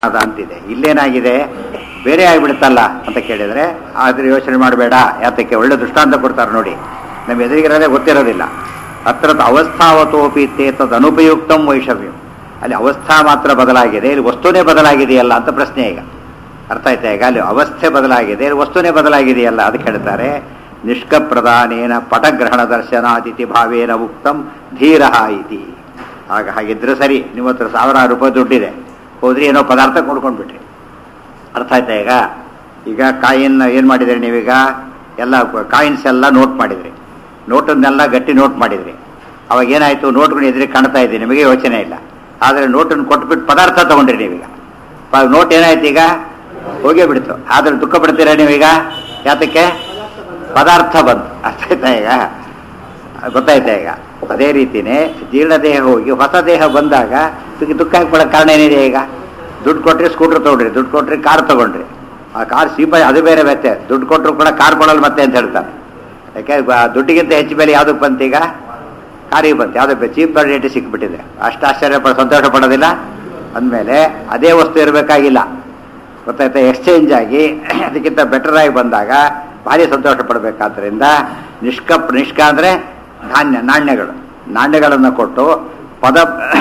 ಅದ ಅಂತಿದೆ ಇಲ್ಲೇನಾಗಿದೆ ಬೇರೆ ಆಗಿಬಿಡುತ್ತಲ್ಲ ಅಂತ ಕೇಳಿದ್ರೆ ಆದ್ರೆ ಯೋಚನೆ ಮಾಡಬೇಡ ಯಾತಕ್ಕೆ ಒಳ್ಳೆ ದೃಷ್ಟಾಂತ ಕೊಡ್ತಾರೆ ನೋಡಿ ನಮ್ಮ ಎದುರಿಗಿರೋದೇ ಗೊತ್ತಿರೋದಿಲ್ಲ ಅತ್ರ ಅವಸ್ಥಾವತೋಪಿ ತದ್ ಅನುಪಯುಕ್ತಂ ವೈಷಮ್ಯಂ ಅಲ್ಲಿ ಅವಸ್ಥಾ ಮಾತ್ರ ಬದಲಾಗಿದೆ ಇಲ್ಲಿ ವಸ್ತುನೇ ಬದಲಾಗಿದೆಯಲ್ಲ ಅಂತ ಪ್ರಶ್ನೆ ಈಗ ಅರ್ಥ ಆಯ್ತಾ ಈಗ ಅಲ್ಲಿ ಅವಸ್ಥೆ ಬದಲಾಗಿದೆ ಇಲ್ಲಿ ವಸ್ತುನೇ ಬದಲಾಗಿದೆಯಲ್ಲ ಅದಕ್ಕೆ ಹೇಳ್ತಾರೆ ನಿಷ್ಕಪ್ರಧಾನೇನ ಪಟಗ್ರಹಣ ದರ್ಶನಾದಿತಿ ಭಾವೇನ ಉಕ್ತಂ ಧೀರ ಇತಿ ಆಗ ಹಾಗಿದ್ರೆ ಸರಿ ನಿಮ್ಮ ಹತ್ರ ಸಾವಿರಾರು ರೂಪಾಯಿ ದುಡ್ಡಿದೆ ಹೋದ್ರಿ ಏನೋ ಪದಾರ್ಥ ಕೊಂಡ್ಕೊಂಡ್ಬಿಟ್ರಿ ಅರ್ಥ ಆಯ್ತಾ ಈಗ ಈಗ ಕಾಯಿನ್ ಏನು ಮಾಡಿದ್ರಿ ನೀವೀಗ ಎಲ್ಲ ಕಾಯಿನ್ಸ್ ಎಲ್ಲ ನೋಟ್ ಮಾಡಿದ್ರಿ ನೋಟನ್ನೆಲ್ಲ ಗಟ್ಟಿ ನೋಟ್ ಮಾಡಿದ್ರಿ ಅವಾಗ ಏನಾಯಿತು ನೋಟ್ಗಳು ಎದುರಿಗೆ ಕಾಣ್ತಾ ಇದೆ ನಿಮಗೆ ಯೋಚನೆ ಇಲ್ಲ ಆದರೆ ನೋಟನ್ನು ಕೊಟ್ಬಿಟ್ಟು ಪದಾರ್ಥ ತಗೊಂಡ್ರಿ ನೀವೀಗ ಪ- ನೋಟ್ ಏನಾಯ್ತು ಈಗ ಹೋಗೇ ಬಿಡ್ತು ಆದ್ರೆ ದುಃಖ ಪಡ್ತೀರಾ ನೀವೀಗ ಯಾತಕ್ಕೆ ಪದಾರ್ಥ ಬಂತು ಅರ್ಥ ಆಯ್ತಾ ಈಗ ಗೊತ್ತಾಯ್ತಾ ಈಗ ಅದೇ ರೀತಿನೇ ಜೀರ್ಣ ದೇಹ ಹೋಗಿ ಹೊಸ ದೇಹ ಬಂದಾಗ ಇದಕ್ಕೆ ದುಃಖ ಹಾಕ್ಕೊಳ್ಳೋ ಕಾರಣ ಏನಿದೆ ಈಗ ದುಡ್ಡು ಕೊಟ್ರೆ ಸ್ಕೂಟರ್ ತಗೊಂಡ್ರಿ ದುಡ್ಡು ಕೊಟ್ರೆ ಕಾರ್ ತಗೊಂಡ್ರಿ ಆ ಕಾರ್ ಸೀಪ ಅದು ಬೇರೆ ಮತ್ತೆ ದುಡ್ಡು ಕೊಟ್ಟರು ಕೂಡ ಕಾರ್ ಕೊಡಲ್ಲ ಮತ್ತೆ ಅಂತ ಹೇಳ್ತಾನೆ ಯಾಕೆ ಬ- ದುಡ್ಡಿಗಿಂತ ಹೆಚ್ಚು ಬೆಲೆ ಯಾವುದಕ್ಕೆ ಬಂತು ಈಗ ಕಾರಿಗೆ ಬಂತು ಯಾವುದಕ್ಕೆ ಚೀಪ್ ರೇಟ್ ಸಿಕ್ಬಿಟ್ಟಿದೆ ಅಷ್ಟು ಆಶ್ಚರ್ಯ ಪಡ ಸಂತೋಷ ಪಡೋದಿಲ್ಲ ಅಂದಮೇಲೆ ಅದೇ ವಸ್ತು ಇರಬೇಕಾಗಿಲ್ಲ ಗೊತ್ತಾಯ್ತಾ ಎಕ್ಸ್ಚೇಂಜ್ ಆಗಿ ಅದಕ್ಕಿಂತ ಬೆಟರ್ ಆಗಿ ಬಂದಾಗ ಭಾರಿ ಸಂತೋಷ ಪಡಬೇಕಾದ್ರಿಂದ ನಿಷ್ಕಪ್ ನಿಷ್ಕ ಅಂದರೆ ಧಾನ್ಯ ನಾಣ್ಯಗಳು ನಾಣ್ಯಗಳನ್ನು ಕೊಟ್ಟು ಪದ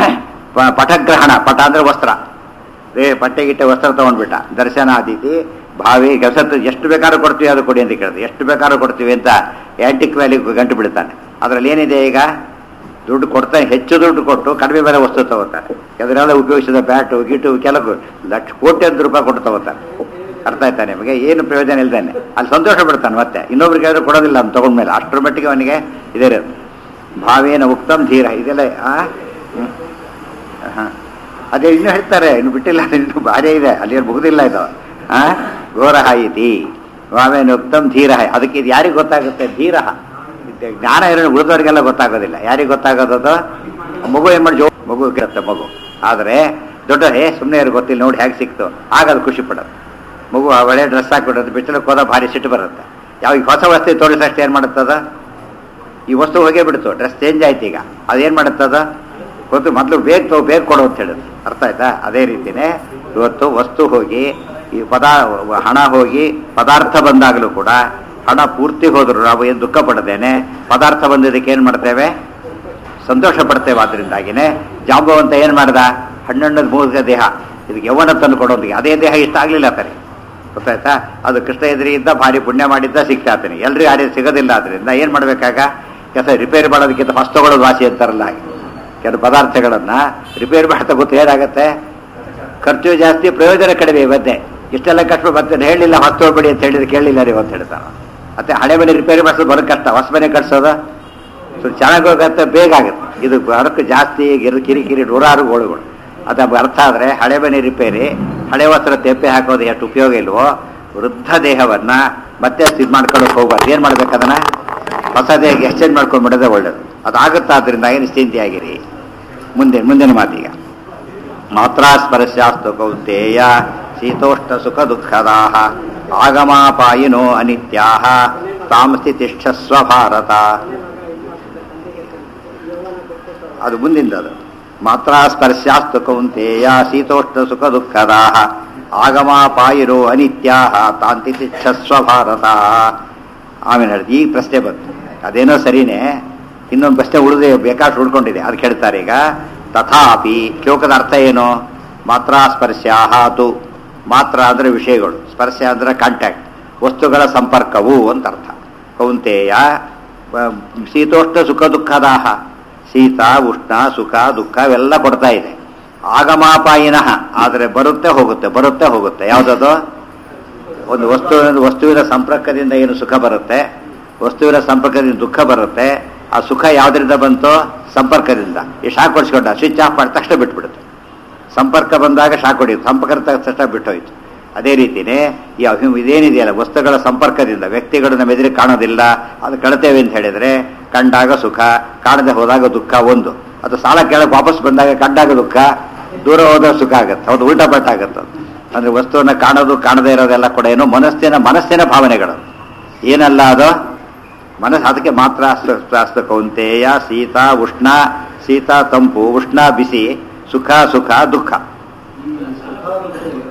ಪ- ಪಟಗ್ರಹಣ ಪಟ ಅಂದರೆ ವಸ್ತ್ರ ರೇ ಬಟ್ಟೆ ಗಿಟ್ಟೆ ವಸ್ತ್ರ ತಗೊಂಡ್ಬಿಟ್ಟ ದರ್ಶನ ಆದೀತಿ ಭಾವಿ ಕೆಲಸ ಎಷ್ಟು ಬೇಕಾದ್ರೂ ಕೊಡ್ತೀವಿ ಅದು ಕೊಡಿ ಅಂತ ಕೇಳಿದ್ರೆ ಎಷ್ಟು ಬೇಕಾದ್ರೂ ಕೊಡ್ತೀವಿ ಅಂತ ಆ್ಯಂಟಿಕ್ ವ್ಯಾಲಿ ಗಂಟು ಬಿಡ್ತಾನೆ ಅದರಲ್ಲಿ ಏನಿದೆ ಈಗ ದುಡ್ಡು ಕೊಡ್ತಾನೆ ಹೆಚ್ಚು ದುಡ್ಡು ಕೊಟ್ಟು ಕಡಿಮೆ ಬೆಲೆ ವಸ್ತು ತಗೋತಾನೆ ಅದನ್ನೆಲ್ಲ ಉಪಯೋಗಿಸಿದ ಬ್ಯಾಟು ಗೀಟು ಕೆಲವು ಲಕ್ಷ ಕೋಟ್ಯಂತರ ರೂಪಾಯಿ ಕೊಟ್ಟು ತಗೋತಾನೆ ಅರ್ಥ ಆಯ್ತಾ ನಿಮಗೆ ಏನು ಪ್ರಯೋಜನ ಇಲ್ದೇನೆ ಅಲ್ಲಿ ಸಂತೋಷ ಪಡ್ತಾನೆ ಮತ್ತೆ ಇನ್ನೊಬ್ರಿಗೆ ಆದ್ರೂ ಕೊಡೋದಿಲ್ಲ ಅಂತ ತಗೊಂಡ್ಮೇಲೆ ಅಷ್ಟರ ಮಟ್ಟಿಗೆ ಅವನಿಗೆ ಇದೇ ಇರೋದು ಭಾವೇನ ಉಕ್ತಂ ಧೀರ ಇದೆಲ್ಲ ಆ ಹ್ಮ್. ಹಾ. ಅದೇ ಇನ್ನು ಹೇಳ್ತಾರೆ ಇನ್ನು ಬಿಟ್ಟಿಲ್ಲ ಇನ್ನು ಭಾರಿ ಇದೆ ಅಲ್ಲಿ ಮುಗುದಿಲ್ಲ ಇದು ಆ ಘೋರಹ ಇತಿ ಭಾವೇನ ಉಕ್ತಂ ಧೀರಹ ಅದಕ್ಕೆ ಇದು ಯಾರಿಗೆ ಗೊತ್ತಾಗುತ್ತೆ ಧೀರಹ ಇದು ಜ್ಞಾನ ಇರೋ ಉಳಿದವರಿಗೆಲ್ಲ ಗೊತ್ತಾಗೋದಿಲ್ಲ ಯಾರಿಗೆ ಗೊತ್ತಾಗೋದು ಅದು? ಮಗು ಏನ್ ಮಾಡಿ ಜೋ ಮಗು ಇರುತ್ತೆ ಮಗು ಆದರೆ ದೊಡ್ಡ ಏ ಸುಮ್ಮನೆ ಯಾರು ಗೊತ್ತಿಲ್ಲ ನೋಡಿ ಹೇಗೆ ಸಿಕ್ತು ಆಗ ಅದು ಖುಷಿ ಪಡೋದು ಮಗು ಆ ಒಳ್ಳೆ ಡ್ರೆಸ್ ಹಾಕ್ಬಿಡೋದು ಬಿಚ್ಚಲಕ್ಕೆ ಹೋದ ಭಾರಿ ಸಿಟ್ಟು ಬರುತ್ತೆ ಯಾವ ಈ ಹೊಸ ವಸ್ತು ತೋರಿಸಷ್ಟು ಏನು ಮಾಡುತ್ತದ ಈ ವಸ್ತು ಹೋಗೇ ಬಿಡ್ತು ಡ್ರೆಸ್ ಚೇಂಜ್ ಆಯ್ತು ಈಗ ಅದೇನು ಮಾಡುತ್ತದ ಗೊತ್ತು ಮೊದಲು ಬೇಗ ತಗೋ ಬೇಗ ಕೊಡು ಅಂತ ಹೇಳಿದ್ರು ಅರ್ಥ ಆಯ್ತಾ ಅದೇ ರೀತಿನೇ ಇವತ್ತು ವಸ್ತು ಹೋಗಿ ಈ ಪದಾ ಹಣ ಹೋಗಿ ಪದಾರ್ಥ ಬಂದಾಗಲೂ ಕೂಡ ಹಣ ಪೂರ್ತಿ ಹೋದ್ರು ನಾವು ಏನು ದುಃಖ ಪಡದೇನೆ ಪದಾರ್ಥ ಬಂದಿದ್ದಕ್ಕೆ ಏನು ಮಾಡ್ತೇವೆ ಸಂತೋಷ ಪಡ್ತೇವೆ ಆದ್ರಿಂದಾಗಿನೇ ಜಾಂಬವಂತ ಏನು ಮಾಡ್ದ ಹಣ್ಣಣ್ಣದ ಮೂಗ ದೇಹ ಇದಕ್ಕೆ ಯೌವನ ತಂದು ಕೊಡೋದಿಗೆ ಅದೇ ದೇಹ ಇಷ್ಟ ಆಗಲಿಲ್ಲ ಆತನಿಗೆ ಗೊತ್ತಾಯ್ತಾ ಅದು ಕೃಷ್ಣ ಎದುರಿಗಿದ್ದ ಭಾರಿ ಪುಣ್ಯ ಮಾಡಿದ್ದ ಸಿಗ್ತಾ ಆತನಿಗೆ ಎಲ್ರಿಗೂ ಯಾರೇ ಸಿಗೋದಿಲ್ಲ ಆದ್ರಿಂದ ಏನು ಮಾಡಬೇಕಾಗ ಕೆಲಸ ರಿಪೇರಿ ಮಾಡೋದಕ್ಕಿಂತ ಹೊಸ ತಗೊಳ್ಳೋದು ವಾಸಿ ಅಂತಾರಲ್ಲ ಹಾಗೆ ಕೆಲವು ಪದಾರ್ಥಗಳನ್ನು ರಿಪೇರಿ ಮಾಡ್ತಾ ಗೊತ್ತು ಏನಾಗುತ್ತೆ ಖರ್ಚು ಜಾಸ್ತಿ ಪ್ರಯೋಜನ ಕಡಿಮೆ ಇವತ್ತೆ ಇಷ್ಟೆಲ್ಲ ಕಷ್ಟ ಮತ್ತೆ ಹೇಳಿಲ್ಲ ಹೊಸ ತೊಗೊಳ್ಬೇಡಿ ಅಂತ ಹೇಳಿದ್ರೆ ಕೇಳಲಿಲ್ಲ ನೀವು ಅಂತ ಹೇಳ್ತಾನೆ ಮತ್ತೆ ಹಳೆ ಮನೆ ರಿಪೇರಿ ಮಾಡಿಸೋದು ಬರೋ ಕಷ್ಟ ಹೊಸ ಮನೆ ಕಟ್ಸೋದು ಸ್ವಲ್ಪ ಚೆನ್ನಾಗಿ ಹೋಗುತ್ತೆ ಬೇಗ ಆಗುತ್ತೆ ಇದು ಅದಕ್ಕೆ ಜಾಸ್ತಿ ಗಿರಿ ಕಿರಿಕಿರಿ ನೂರಾರು ಗೋಳುಗಳು ಅದು ಅರ್ಥ ಆದರೆ ಹಳೆ ಮನೆ ರಿಪೇರಿ ಹಳೆ ವಸ್ತ್ರ ತೆಪ್ಪೆ ಹಾಕೋದು ಎಷ್ಟು ಉಪಯೋಗ ಇಲ್ವೋ ವೃದ್ಧ ದೇಹವನ್ನ ಮತ್ತೆ ಇದು ಮಾಡ್ಕೊಳ್ಳೋಕೆ ಹೋಗ್ಬಾರ್ದು ಏನು ಮಾಡ್ಬೇಕು ಅದನ್ನ ಹೊಸ ದೇಹಕ್ಕೆ ಎಕ್ಸ್ಚೇಂಜ್ ಮಾಡ್ಕೊಂಡ್ಬಿಡೋದೇ ಒಳ್ಳೇದು ಅದಾಗುತ್ತಾ ಅದರಿಂದ ಏನು ಚಿಂತೆಯಾಗಿರಿ ಮುಂದೆ ಮುಂದಿನ ಮಾತೀಗ ಮಾತ್ರಾಸ್ಪರ್ಶಾಸ್ತು ಕೌಂತೇಯ ಶೀತೋಷ್ಣ ಸುಖ ದುಃಖದಾಹ ಆಗಮಾಪಾಯಿನೋ ಅನಿತ್ಯಾಹ ತಾಮಸ್ತಿ ತಿಷ್ಠಸ್ವ ಭಾರತ ಅದು ಮುಂದಿಂದ ಅದು ಮಾತ್ರ ಸ್ಪರ್ಶಾಸ್ತು ಕೌಂತೇಯ ಶೀತೋಷ್ಣ ಸುಖ ದುಃಖದಾಹ ಆಗಮಾಪಾಯಿರೋ ಅನಿತ್ಯಾಹ ತಾಂತಿ ತಿಷ್ಠಸ್ವ ಭಾರತ ಆಮೇಲೆ ಹೇಳಿದ್ ಈ ಪ್ರಶ್ನೆ ಬಂತು ಅದೇನೋ ಸರಿನೇ ಇನ್ನೊಂದು ಪ್ರಶ್ನೆ ಉಳಿದೇ ಬೇಕಾಷ್ಟು ಉಳ್ಕೊಂಡಿದೆ ಅದು ಕೇಳ್ತಾರೆ ಈಗ ತಥಾಪಿ ಶ್ಲೋಕದ ಅರ್ಥ ಏನು ಮಾತ್ರ ಸ್ಪರ್ಶ ತು ಮಾತ್ರ ಅಂದರೆ ವಿಷಯಗಳು ಸ್ಪರ್ಶ ಅಂದರೆ ಕಾಂಟ್ಯಾಕ್ಟ್ ವಸ್ತುಗಳ ಸಂಪರ್ಕವು ಅಂತ ಅರ್ಥ ಕೌಂತೇಯ ವ- ಶೀತೋಷ್ಣ ಸುಖ ದುಃಖದಾಹ ಶೀತ ಉಷ್ಣ ಸುಖ ದುಃಖ ಇವೆಲ್ಲ ಕೊಡ್ತಾ ಇದೆ ಆಗಮಾಪಾಯಿನಃ ಆದರೆ ಬರುತ್ತೆ ಹೋಗುತ್ತೆ ಬರುತ್ತೆ ಹೋಗುತ್ತೆ ಯಾವುದದು ಒಂದು ವಸ್ತು ವಸ್ತುವಿನ ಸಂಪರ್ಕದಿಂದ ಏನು ಸುಖ ಬರುತ್ತೆ ವಸ್ತುವಿನ ಸಂಪರ್ಕದಿಂದ ದುಃಖ ಬರುತ್ತೆ ಆ ಸುಖ ಯಾವುದರಿಂದ ಬಂತು ಸಂಪರ್ಕದಿಂದ ಈ ಶಾಕ್ ಹೊಡಿಸ್ಕೊಂಡ ಸ್ವಿಚ್ ಆಫ್ ಮಾಡಿದ ತಕ್ಷಣ ಬಿಟ್ಬಿಡುತ್ತೆ ಸಂಪರ್ಕ ಬಂದಾಗ ಶಾಕ್ ಹೊಡಿಯುತ್ತೆ ಸಂಪರ್ಕ ತಕ್ಷಣ ಬಿಟ್ಟೋಯ್ತು ಅದೇ ರೀತಿನೇ ಈ ಅಭಿ- ಇದೇನಿದೆಯಲ್ಲ ವಸ್ತುಗಳ ಸಂಪರ್ಕದಿಂದ ವ್ಯಕ್ತಿಗಳು ನಮ್ಮ ಎದುರಿಗೆ ಕಾಣೋದಿಲ್ಲ ಅದು ಕಳ್ತೇವೆ ಅಂತ ಹೇಳಿದ್ರೆ ಕಂಡಾಗ ಸುಖ ಕಾಣದೆ ಹೋದಾಗ ದುಃಖ ಒಂದು ಅದು ಸಾಲ ಕೇಳಕ್ಕೆ ವಾಪಸ್ ಬಂದಾಗ ಕಂಡಾಗ ದುಃಖ ದೂರ ಹೋದಾಗ ಸುಖ ಆಗುತ್ತೆ ಹೌದು ಉಲ್ಟಾ ಪಲ್ಟ ಆಗುತ್ತೆ ಅದು. ಅಂದ್ರೆ ವಸ್ತುವನ್ನ ಕಾಣೋದು ಕಾಣದೇ ಇರೋದೆಲ್ಲ ಕೂಡ ಏನು ಮನಸ್ಸಿನ ಮನಸ್ಸಿನ ಭಾವನೆಗಳು ಏನಲ್ಲ ಅದು ಮನಸ್ಸು ಅದಕ್ಕೆ ಮಾತ್ರ ಅಸ್ತ ಕೌಂತೇಯ ಶೀತ ಉಷ್ಣ ಶೀತ ತಂಪು ಉಷ್ಣ ಬಿಸಿ ಸುಖ ಸುಖ ದುಃಖ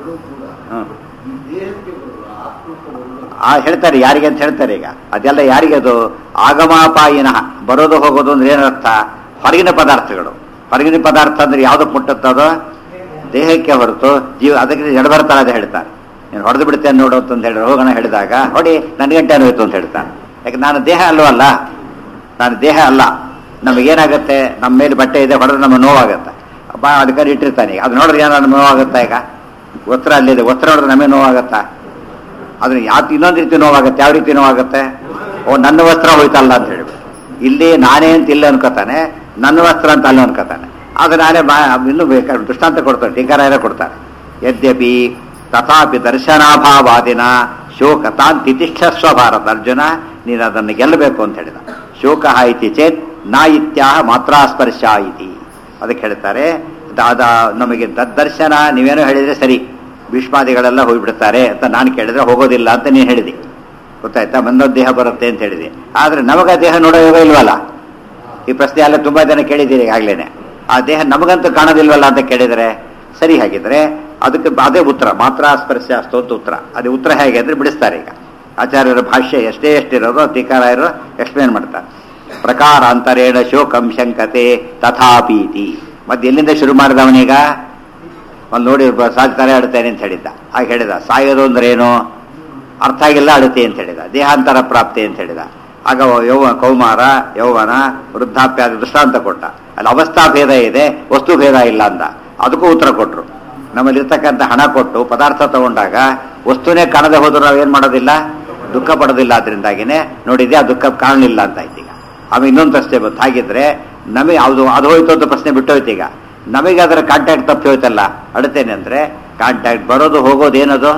ಎರಡೂ ಕೂಡ ಹ್ಮ್. ಈ ದೇಹಕ್ಕೆ ಬರುವ ಆತ್ಮಕ್ಕೆ ಬರುವ ಆ ಹೇಳ್ತಾರೆ ಯಾರಿಗೆ ಅಂತ ಹೇಳ್ತಾರೆ ಈಗ ಅದೆಲ್ಲ ಯಾರಿಗೆ ಅದು ಆಗಮಾಪಾಯಿನ ಬರೋದು ಹೋಗೋದು ಅಂದ್ರೆ ಏನರ್ಥ ಹೊರಗಿನ ಪದಾರ್ಥಗಳು ಹೊರಗಿನ ಪದಾರ್ಥ ಅಂದ್ರೆ ಯಾವ್ದಕ್ಕೆ ಮುಟ್ಟುತ್ತದೋ ದೇಹಕ್ಕೆ ಹೊರತು ಜೀವ ಅದಕ್ಕೆ ಜಡಭರ್ತಾರ ಅದೇ ಹೇಳ್ತಾರೆ ನೀನು ಹೊಡೆದು ಬಿಡ್ತೇನೆ ನೋಡು ಅಂತ ಹೇಳಿದ್ರೆ ಹೋಗೋಣ ಹೇಳಿದಾಗ ಹೊಡಿ ನನ್ನ ಗಂಟೆ ಅನ್ವಯಿತು ಅಂತ ಹೇಳ್ತಾನೆ ಯಾಕೆ ನಾನು ದೇಹ ಅಲ್ವಲ್ಲ ನಾನು ದೇಹ ಅಲ್ಲ ನಮಗೇನಾಗುತ್ತೆ ನಮ್ಮ ಮೇಲೆ ಬಟ್ಟೆ ಇದೆ ಹೊಡೆದ್ರೆ ನಮಗೆ ನೋವಾಗುತ್ತೆ ಬಾ ಅದಕ್ಕೆ ಇಟ್ಟಿರ್ತಾನೆ ಈಗ ಅದು ನೋಡಿದ್ರೆ ಏನೋ ನಮ್ಗೆ ನೋವಾಗುತ್ತಾ ಈಗ ವಸ್ತ್ರ ಅಲ್ಲಿದೆ ವಸ್ತ್ರ ನೋಡಿದ್ರೆ ನಮಗೆ ನೋವಾಗುತ್ತಾ ಅದ್ರ ಯಾವ ಇನ್ನೊಂದು ರೀತಿ ನೋವಾಗುತ್ತೆ ಯಾವ ರೀತಿ ನೋವಾಗುತ್ತೆ ಓ ನನ್ನ ವಸ್ತ್ರ ಹೋಯ್ತಲ್ಲ ಅಂತ ಹೇಳ್ಬಿಟ್ಟು ಇಲ್ಲಿ ನಾನೇ ಅಂತ ಇಲ್ಲ ಅನ್ಕೋತಾನೆ ನನ್ನ ವಸ್ತ್ರ ಅಂತ ಅಲ್ಲ ಅನ್ಕೋತಾನೆ ಆದ್ರೆ ನಾನೇ ಬಾ ಇನ್ನೂ ಬೇಕಾದ್ರೆ ದೃಷ್ಟಾಂತ ಕೊಡ್ತಾರೆ ಟೀಕಾರಾಯರ ಕೊಡ್ತಾರೆ ಯದ್ಯಪಿ ತಥಾಪಿ ದರ್ಶನಾಭಾವಾದಿನ ಶೋಕ ತಾನ್ ತಿತಿಷ್ಠಸ್ವ ಭಾರತ ಅರ್ಜುನ ನೀನು ಅದನ್ನು ಗೆಲ್ಲಬೇಕು ಅಂತ ಹೇಳಿದ ಶೋಕ ಇತಿ ಚೇತ್ ನಾ ಇತ್ಯಾಹ ಮಾತ್ರಾ ಸ್ಪರ್ಶ ಇತಿ ಅದಕ್ಕೆ ಹೇಳ್ತಾರೆ ಅದ ನಮಗೆ ತದ್ದರ್ಶನ ನೀವೇನೋ ಹೇಳಿದ್ರೆ ಸರಿ ಭೀಷ್ಮಾದಿಗಳೆಲ್ಲ ಹೋಗ್ಬಿಡ್ತಾರೆ ಅಂತ ನಾನು ಕೇಳಿದ್ರೆ ಹೋಗೋದಿಲ್ಲ ಅಂತ ನೀನು ಹೇಳಿದೆ ಗೊತ್ತಾಯ್ತಾ ಬಂದೋದ್ ದೇಹ ಬರುತ್ತೆ ಅಂತ ಹೇಳಿದೆ ಆದ್ರೆ ನಮಗ ದೇಹ ನೋಡೋ ಯೋಗ ಇಲ್ವಲ್ಲ ಈ ಪ್ರಶ್ನೆ ಎಲ್ಲ ತುಂಬಾ ಜನ ಕೇಳಿದ್ದೀರಿ ಈಗಾಗ್ಲೇನೆ ಆ ದೇಹ ನಮಗಂತೂ ಕಾಣೋದಿಲ್ವಲ್ಲ ಅಂತ ಕೇಳಿದರೆ ಸರಿ ಹಾಗಿದ್ರೆ ಅದಕ್ಕೆ ಅದೇ ಉತ್ತರ ಮಾತ್ರ ಸ್ಪರ್ಶ ಸ್ತೋತ್ರ ಉತ್ತರ ಅದೇ ಉತ್ತರ ಹೇಗೆ ಅಂದ್ರೆ ಬಿಡಿಸ್ತಾರೆ ಈಗ ಆಚಾರ್ಯರ ಭಾಷ್ಯ ಎಷ್ಟೇ ಎಷ್ಟಿರೋದು ಟೀಕಾರಾಯರು ಎಕ್ಸ್ಪ್ಲೇನ್ ಮಾಡ್ತಾರೆ ಪ್ರಕಾರ ಅಂತರೇಣ ಶೋಕಂ ಶಂಕತೆ ತಥಾಪೀತಿ ಮತ್ತೆ ಎಲ್ಲಿಂದ ಶುರು ಮಾಡಿದವನೀಗ ಒಂದು ನೋಡಿ ಬ- ಸಾಯ್ತಾರೆ ಅಡುತ್ತೇನೆ ಅಂತ ಹೇಳಿದ್ದ ಹಾಗೆ ಹೇಳಿದ ಸಾಯೋದು ಅಂದ್ರೆ ಏನು ಅರ್ಥ ಆಗಿಲ್ಲ ಅಡುತ್ತೆ ಅಂತ ಹೇಳಿದ ದೇಹಾಂತರ ಪ್ರಾಪ್ತಿ ಅಂತ ಹೇಳಿದ ಆಗ ಯೌವ ಕೌಮಾರ ಯೌವನ ವೃದ್ಧಾಪ್ಯ ಅದು ದೃಷ್ಟಾಂತ ಕೊಟ್ಟ ಅಲ್ಲಿ ಅವಸ್ಥಾ ಭೇದ ಇದೆ ವಸ್ತು ಭೇದ ಇಲ್ಲ ಅಂದ ಅದಕ್ಕೂ ಉತ್ತರ ಕೊಟ್ರು ನಮ್ಮಲ್ಲಿ ಇರ್ತಕ್ಕಂಥ ಹಣ ಕೊಟ್ಟು ಪದಾರ್ಥ ತಗೊಂಡಾಗ ವಸ್ತುನೇ ಕಾಣದೆ ಹೋದ್ರು ನಾವು ಏನ್ ಮಾಡೋದಿಲ್ಲ ದುಃಖ ಪಡೋದಿಲ್ಲ ಅದರಿಂದಾಗಿನೇ ನೋಡಿದ್ದೆ ಆ ದುಃಖ ಕಾಣಲಿಲ್ಲ ಅಂತ ಆಯ್ತು ಈಗ ಆಮೇಲೆ ಇನ್ನೊಂದು ಪ್ರಶ್ನೆ ಬಂತು ಹಾಗಿದ್ರೆ ನಮಗೆ ಅದು ಅದು ಹೋಯ್ತು ಅಂತ ಪ್ರಶ್ನೆ ಬಿಟ್ಟೋಯ್ತು ಈಗ ನಮಗೆ ಅದರ ಕಾಂಟ್ಯಾಕ್ಟ್ ತಪ್ಪಿ ಹೋಯ್ತಲ್ಲ ಅಡುತ್ತೇನೆ ಅಂದ್ರೆ ಕಾಂಟ್ಯಾಕ್ಟ್ ಬರೋದು ಹೋಗೋದು ಏನದು